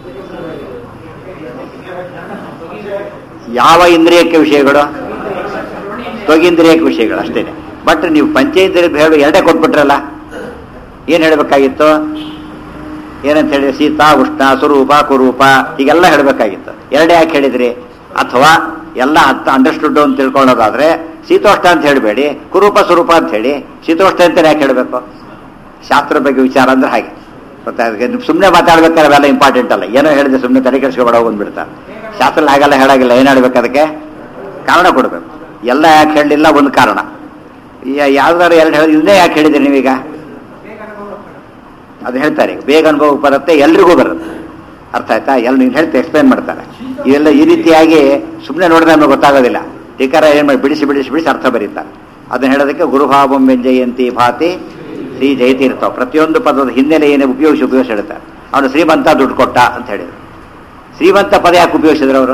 ಯಾವ ಇಂದ್ರಿಯಕ್ಕೆ ವಿಷಯಗಳು ತ್ವಗಿಂದ್ರಿಯಕ್ಕೆ ವಿಷಯಗಳು ಅಷ್ಟೇನೆ ಬಟ್ ನೀವು ಪಂಚೇಂದ್ರಿಯ ಹೇಳಿ ಎರಡೇ ಕೊಟ್ಬಿಟ್ರಲ್ಲ ಏನು ಹೇಳಬೇಕಾಗಿತ್ತು ಏನಂತ ಹೇಳಿ ಸೀತಾ ಉಷ್ಣ ಸ್ವರೂಪ ಕುರೂಪ ಹೀಗೆಲ್ಲ ಹೇಳಬೇಕಾಗಿತ್ತು ಎರಡೇ ಯಾಕೆ ಹೇಳಿದ್ರಿ ಅಥವಾ ಎಲ್ಲ ಅರ್ಥ ಅಂಡರ್ಸ್ಟುಡ್ ಅಂತ ತಿಳ್ಕೊಳ್ಳೋದಾದ್ರೆ ಶೀತೋಷ್ಣ ಅಂತ ಹೇಳಬೇಡಿ ಕುರೂಪ ಸ್ವರೂಪ ಅಂತ ಹೇಳಿ ಶೀತೋಷ್ಣ ಅಂತ ಯಾಕೆ ಹೇಳಬೇಕು ಶಾಸ್ತ್ರ ಬಗ್ಗೆ ವಿಚಾರ ಅಂದ್ರೆ ಹಾಗೆ ಗೊತ್ತಾಗ ಸುಮ್ಮನೆ ಮಾತಾಡ್ಬೇಕಾದ್ರೆ ಅವೆಲ್ಲ ಇಂಪಾರ್ಟೆಂಟ್ ಅಲ್ಲ ಏನೋ ಹೇಳಿದ್ರೆ ಸುಮ್ಮನೆ ತಲೆ ಕೆಡಿಸ್ಕೊಬೇಡ ಬಂದ್ಬಿಡ್ತಾರೆ ಶಾಸ್ತ್ರ ಹಾಗೆಲ್ಲ ಹೇಳಾಗಿಲ್ಲ ಏನು ಹೇಳ್ಬೇಕು ಅದಕ್ಕೆ ಕಾರಣ ಕೊಡಬೇಕು ಎಲ್ಲ ಯಾಕೆ ಹೇಳಲಿಲ್ಲ ಒಂದು ಕಾರಣ ಯಾ- ಯಾವ್ದಾದ್ರು ಎರಡು ಹೇಳಿದ್ರೆ ಇದನ್ನೇ ಯಾಕೆ ಹೇಳಿದ್ರಿ ನೀವೀಗ ಅದು ಹೇಳ್ತಾರೆ ಬೇಗ ಅನುಭವ ಬರುತ್ತೆ ಎಲ್ರಿಗೂ ಬರುತ್ತೆ ಅರ್ಥ ಆಯ್ತಾ ಎಲ್ಲ ನೀನು ಹೇಳ್ತಾ ಎಕ್ಸ್ಪ್ಲೈನ್ ಮಾಡ್ತಾರೆ ಇವೆಲ್ಲ ಈ ರೀತಿಯಾಗಿ ಸುಮ್ಮನೆ ನೋಡಿದ್ರೆ ನಮಗೆ ಗೊತ್ತಾಗೋದಿಲ್ಲ ಟೀಕಾರ ಏನು ಮಾಡಿ ಬಿಡಿಸಿ ಬಿಡಿಸಿ ಬಿಡಿಸಿ ಅರ್ಥ ಬರೀತಾರೆ ಅದನ್ನ ಹೇಳೋದಕ್ಕೆ ಗುರುಭಾವಂ ವ್ಯಂಜಯಂತಿ ಭಾತಿ ಶ್ರೀ ಜಯತಿ ಇರ್ತಾವ ಪ್ರತಿಯೊಂದು ಪದದ ಹಿನ್ನೆಲೆ ಏನೇ ಉಪಯೋಗಿಸಿ ಉಪಯೋಗಿಸಿ ಹೇಳ್ತಾರೆ ಅವನು ಶ್ರೀಮಂತ ದುಡ್ಡು ಕೊಟ್ಟ ಅಂತ ಹೇಳಿದ್ರು ಶ್ರೀಮಂತ ಪದ ಯಾಕೆ ಉಪಯೋಗಿಸಿದ್ರು ಅವರು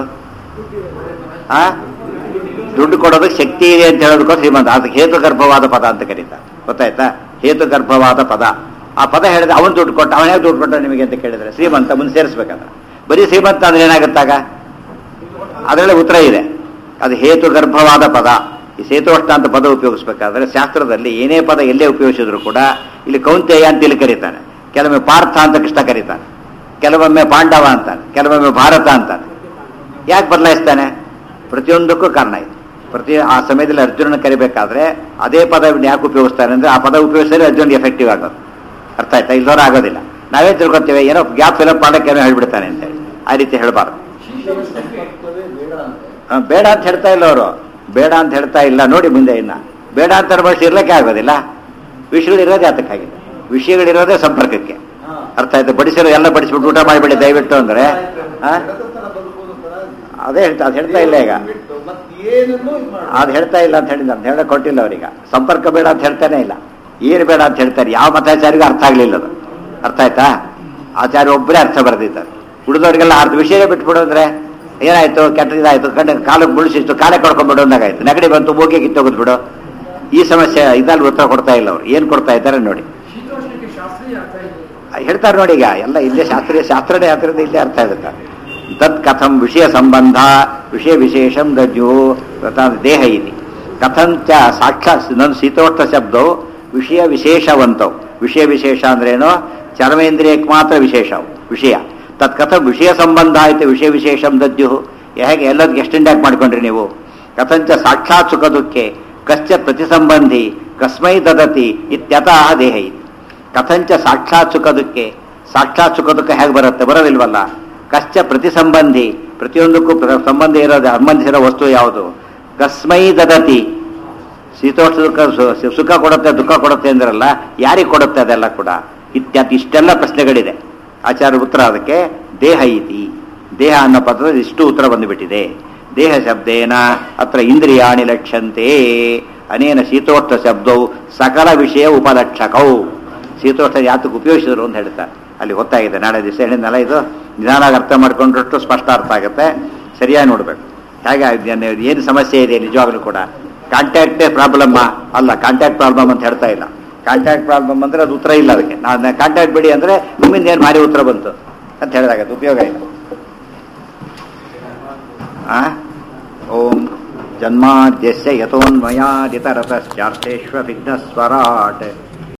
ಆ ದುಡ್ಡು ಕೊಡೋದಕ್ಕೆ ಶಕ್ತಿ ಇದೆ ಅಂತ ಹೇಳೋದಕ್ಕೋ ಶ್ರೀಮಂತ ಅದಕ್ಕೆ ಹೇತುಗರ್ಭವಾದ ಪದ ಅಂತ ಕರೀತಾರೆ ಗೊತ್ತಾಯ್ತಾ ಹೇತುಗರ್ಭವಾದ ಪದ ಆ ಪದ ಹೇಳಿದ್ರೆ ಅವನು ದುಡ್ಡು ಕೊಟ್ಟ ಅವನೇ ದುಡ್ಡು ಕೊಟ್ಟ ನಿಮಗೆ ಅಂತ ಕೇಳಿದ್ರೆ ಶ್ರೀಮಂತ ಮುಂದೆ ಸೇರಿಸ್ಬೇಕಂದ್ರೆ ಬರೀ ಶ್ರೀಮಂತ ಅಂದ್ರೆ ಏನಾಗುತ್ತಾಗ ಅದರಲ್ಲಿ ಉತ್ತರ ಇದೆ ಅದು ಹೇತುಗರ್ಭವಾದ ಪದ ಈ ಸೇತುವಷ್ಟ ಅಂತ ಪದ ಉಪಯೋಗಿಸ್ಬೇಕಾದ್ರೆ ಶಾಸ್ತ್ರದಲ್ಲಿ ಏನೇ ಪದ ಎಲ್ಲೇ ಉಪಯೋಗಿಸಿದ್ರು ಕೂಡ ಇಲ್ಲಿ ಕೌಂತೆಯ ಅಂತ ಇಲ್ಲಿ ಕರೀತಾನೆ ಕೆಲವೊಮ್ಮೆ ಪಾರ್ಥ ಅಂತ ಕೃಷ್ಣ ಕರೀತಾನೆ ಕೆಲವೊಮ್ಮೆ ಪಾಂಡವ ಅಂತಾನೆ ಕೆಲವೊಮ್ಮೆ ಭಾರತ ಅಂತಾನೆ ಯಾಕೆ ಬದಲಾಯಿಸ್ತಾನೆ ಪ್ರತಿಯೊಂದಕ್ಕೂ ಕಾರಣ ಇದೆ ಪ್ರತಿ ಆ ಸಮಯದಲ್ಲಿ ಅರ್ಜುನನ ಕರಿಬೇಕಾದ್ರೆ ಅದೇ ಪದ ಯಾಕೆ ಉಪಯೋಗಿಸ್ತಾನೆ ಅಂದ್ರೆ ಆ ಪದ ಉಪಯೋಗಿಸಿದ್ರೆ ಅರ್ಜುನ್ ಎಫೆಕ್ಟಿವ್ ಆಗೋದು ಅರ್ಥ ಆಯ್ತಾ ಇಲ್ದವ್ರು ಆಗೋದಿಲ್ಲ ನಾವೇ ತಿಳ್ಕೊತೇವೆ ಏನೋ ಗ್ಯಾಪ್ ಫಿಲಪ್ ಮಾಡಕ್ಕೆ ಏನೋ ಹೇಳ್ಬಿಡ್ತಾನೆ ಅಂತೇಳಿ ಆ ರೀತಿ ಹೇಳಬಾರ್ದು ಸಂಪರ್ಕವೇ ಬೇಡ ಅಂದ್ರೆ ಆ, ಬೇಡ ಅಂತ ಹೇಳ್ತಾ ಇಲ್ಲ ಅವರು ಬೇಡ ಅಂತ ಹೇಳ್ತಾ ಇಲ್ಲ ನೋಡಿ ಮುಂದೆ ಇನ್ನ ಬೇಡ ಅಂತ ಅನ್ಬಡಿಸಿ ಇರ್ಲಿಕ್ಕೆ ಆಗೋದಿಲ್ಲ ವಿಷಯಗಳಿರೋದೇ ಅದಕ್ಕಾಗಿದೆ ವಿಷಯಗಳಿರೋದೇ ಸಂಪರ್ಕಕ್ಕೆ ಹಾ. ಅರ್ಥ ಆಯ್ತು ಬಡಿಸಿರೋ ಎಲ್ಲ ಬಡಿಸ್ಬಿಟ್ಟು ಊಟ ಮಾಡಿಬಿಡಿ ದಯವಿಟ್ಟು ಅಂದ್ರೆ ಆ? ಜಗತ್ತರ ಬದುಕೋದು ತರ ಅದೇ ಹೇಳ್ತಾ ಅದು ಹೇಳ್ತಾ ಇಲ್ಲ ಈಗ ಬಿಟ್ಟು ಮತ್ತೇನನ್ನೂ ಇದ್ ಮಾಡ ಅದು ಹೇಳ್ತಾ ಇಲ್ಲ ಅಂತ ಹೇಳಿದ ಅಂತ ಹೇಳಕ್ ಕೊಟ್ಟಿಲ್ಲ ಅವ್ರೀಗ ಸಂಪರ್ಕ ಬೇಡ ಅಂತ ಹೇಳ್ತಾನೆ ಇಲ್ಲ ಏನು ಬೇಡ ಅಂತ ಹೇಳ್ತಾರೆ ಯಾವ ಮತಾಚಾರಿಗೂ ಅರ್ಥ ಆಗ್ಲಿಲ್ಲ ಅದು ಅರ್ಥ ಆಯ್ತಾ ಆಚಾರ್ಯ ಒಬ್ಬರೇ ಅರ್ಥ ಬರೆದಿದ್ದಾರೆ ಉಳಿದವರಿಗೆಲ್ಲ ಅರ್ಥ ವಿಷಯ ಬಿಟ್ಬಿಡು ಅಂದ್ರೆ ಏನಾಯ್ತು ಕೆಟ್ಟ ಇದಾಯ್ತು ಕಣ್ಣ ಕಾಲಕ್ಕೆ ಮುಳಿಸಿತ್ತು ಕಾಲೇ ಕಡ್ಕೊಂಡ್ಬಿಡು ಅಂದಾಗಾಯ್ತು ನೆಗಡಿ ಬಂತು ಮೂಗಿಗೆ ಕಿತ್ತೋಗುದು ಬಿಡು ಈ ಸಮಸ್ಯೆ ಇದಲ್ಲಿ ಉತ್ತರ ಕೊಡ್ತಾ ಇಲ್ಲ ಅವ್ರು ಏನ್ ಕೊಡ್ತಾ ಇದ್ದಾರೆ ನೋಡಿ ಶೀತೋಷ್ಣಕ್ಕೆ ಶಾಸ್ತ್ರೀಯ ಅರ್ಥ ಇದೆ ಹೇಳ್ತಾರೆ ನೋಡಿ ಈಗ ಎಲ್ಲ ಇಲ್ಲೇ ಶಾಸ್ತ್ರೀಯ ಶಾಸ್ತ್ರನೇ ಅದರಿಂದ ಇಲ್ಲೇ ಅರ್ಥ ಆಗುತ್ತೆ ತತ್ ಕಥಂ ವಿಷಯ ಸಂಬಂಧ ವಿಷಯ ವಿಶೇಷಂ ದಜ್ಜು ದೇಹ ಇದೆ ಕಥಂಚ ಸಾಕ್ಷಾತ್ ನನ್ನ ಶೀತೋಷ್ಣ ಶಬ್ದವು ವಿಷಯ ವಿಶೇಷವಂತವು ವಿಷಯ ವಿಶೇಷ ಅಂದ್ರೇನು ಚರ್ಮೇಂದ್ರಿಯಕ್ಕೆ ಮಾತ್ರ ವಿಶೇಷ ಅವು ವಿಷಯ ತತ್ ಕಥಂ ವಿಷಯ ಸಂಬಂಧ ಆಯ್ತು ವಿಷಯ ವಿಶೇಷಂ ದಜ್ಜು ಹೇಗೆ ಎಲ್ಲದಕ್ಕೆ ಎಕ್ಸ್ಟೆಂಡ್ ಆಗಿ ಮಾಡ್ಕೊಂಡ್ರಿ ನೀವು ಕಥಂಚ ಸಾಕ್ಷಾತ್ ಸುಖ ದುಃಖೆ ಕಶ್ಚ ಪ್ರತಿಸಂಬಂಧಿ ಕಸ್ಮೈ ದದತಿ ಇತ್ಯತಃ ದೇಹ ಇದೆ ಕಥಂಚ ಸಾಕ್ಷಾತ್ ಸುಖದಕ್ಕೆ ಸಾಕ್ಷಾತ್ ಸುಖದಕ್ಕೆ ಹೇಗೆ ಬರುತ್ತೆ ಬರೋದಿಲ್ವಲ್ಲ ಕಶ್ಚ ಪ್ರತಿ ಸಂಬಂಧಿ ಪ್ರತಿಯೊಂದಕ್ಕೂ ಪ್ರ- ಸಂಬಂಧ ಇರೋದು ಸಂಬಂಧಿಸಿರೋ ವಸ್ತು ಯಾವುದು ಕಸ್ಮೈ ದದತಿ ಶೀತೋಷ್ಣ ಸುಖ ಸು- ಸುಖ ಕೊಡುತ್ತೆ ದುಃಖ ಕೊಡುತ್ತೆ ಅಂದ್ರಲ್ಲ ಯಾರಿಗೆ ಕೊಡುತ್ತೆ ಅದೆಲ್ಲ ಕೂಡ ಇತ್ಯಾದಿ ಇಷ್ಟೆಲ್ಲ ಪ್ರಶ್ನೆಗಳಿದೆ ಆಚಾರ್ಯ ಉತ್ತರ ಅದಕ್ಕೆ ದೇಹ ಇತಿ ದೇಹ ಅನ್ನೋ ಪದದ ಇಷ್ಟು ಉತ್ತರ ಬಂದುಬಿಟ್ಟಿದೆ ದೇಹ ಶಬ್ದೇನ ಅತ್ರ ಇಂದ್ರಿಯಾಣಿ ಲಕ್ಷ್ಯಂತೆ ಅನೇನ ಶೀತೋಷ್ಣ ಶಬ್ದವು ಸಕಲ ವಿಷಯ ಉಪಲಕ್ಷಕವು ಶೀತೋಷ್ಣ ಯಾತಕ್ಕೆ ಉಪಯೋಗಿಸಿದ್ರು ಅಂತ ಹೇಳ್ತಾರೆ ಅಲ್ಲಿ ಗೊತ್ತಾಗಿದೆ ನಾಳೆ ದಿವಸ ಹೇಳಿದ್ನಲ್ಲ ಇದು ನಿಧಾನಾಗಿ ಅರ್ಥ ಮಾಡ್ಕೊಂಡ್ರಷ್ಟು ಸ್ಪಷ್ಟ ಅರ್ಥ ಆಗುತ್ತೆ ಸರಿಯಾಗಿ ನೋಡ್ಬೇಕು ಹೇಗೆ ಏನು ಸಮಸ್ಯೆ ಇದೆ ನಿಜವಾಗ್ಲೂ ಕೂಡ ಕಾಂಟ್ಯಾಕ್ಟೇ ಪ್ರಾಬ್ಲಮ್ ಅಲ್ಲ ಕಾಂಟ್ಯಾಕ್ಟ್ ಪ್ರಾಬ್ಲಮ್ ಅಂತ ಹೇಳ್ತಾ ಇಲ್ಲ ಕಾಂಟ್ಯಾಕ್ಟ್ ಪ್ರಾಬ್ಲಮ್ ಅಂದ್ರೆ ಅದು ಉತ್ತರ ಇಲ್ಲ ಅದಕ್ಕೆ ನಾನು ಕಾಂಟ್ಯಾಕ್ಟ್ ಬಿಡಿ ಅಂದ್ರೆ ನಿಮ್ಮಿಂದ ಏನು ಭಾರಿ ಉತ್ತರ ಬಂತು ಅಂತ ಹೇಳಿದಾಗ ಉಪಯೋಗ ಇಲ್ಲ ಆ? ಓಂ ಜನ್ಮಾದ್ಯಸ್ಯ ಯಥೋನ್ಮಯಾದಿತರತಶ್ಚಾರ್ಥೇಶ್ವ ವಿಘ್ನಸ್ವರಾಟ್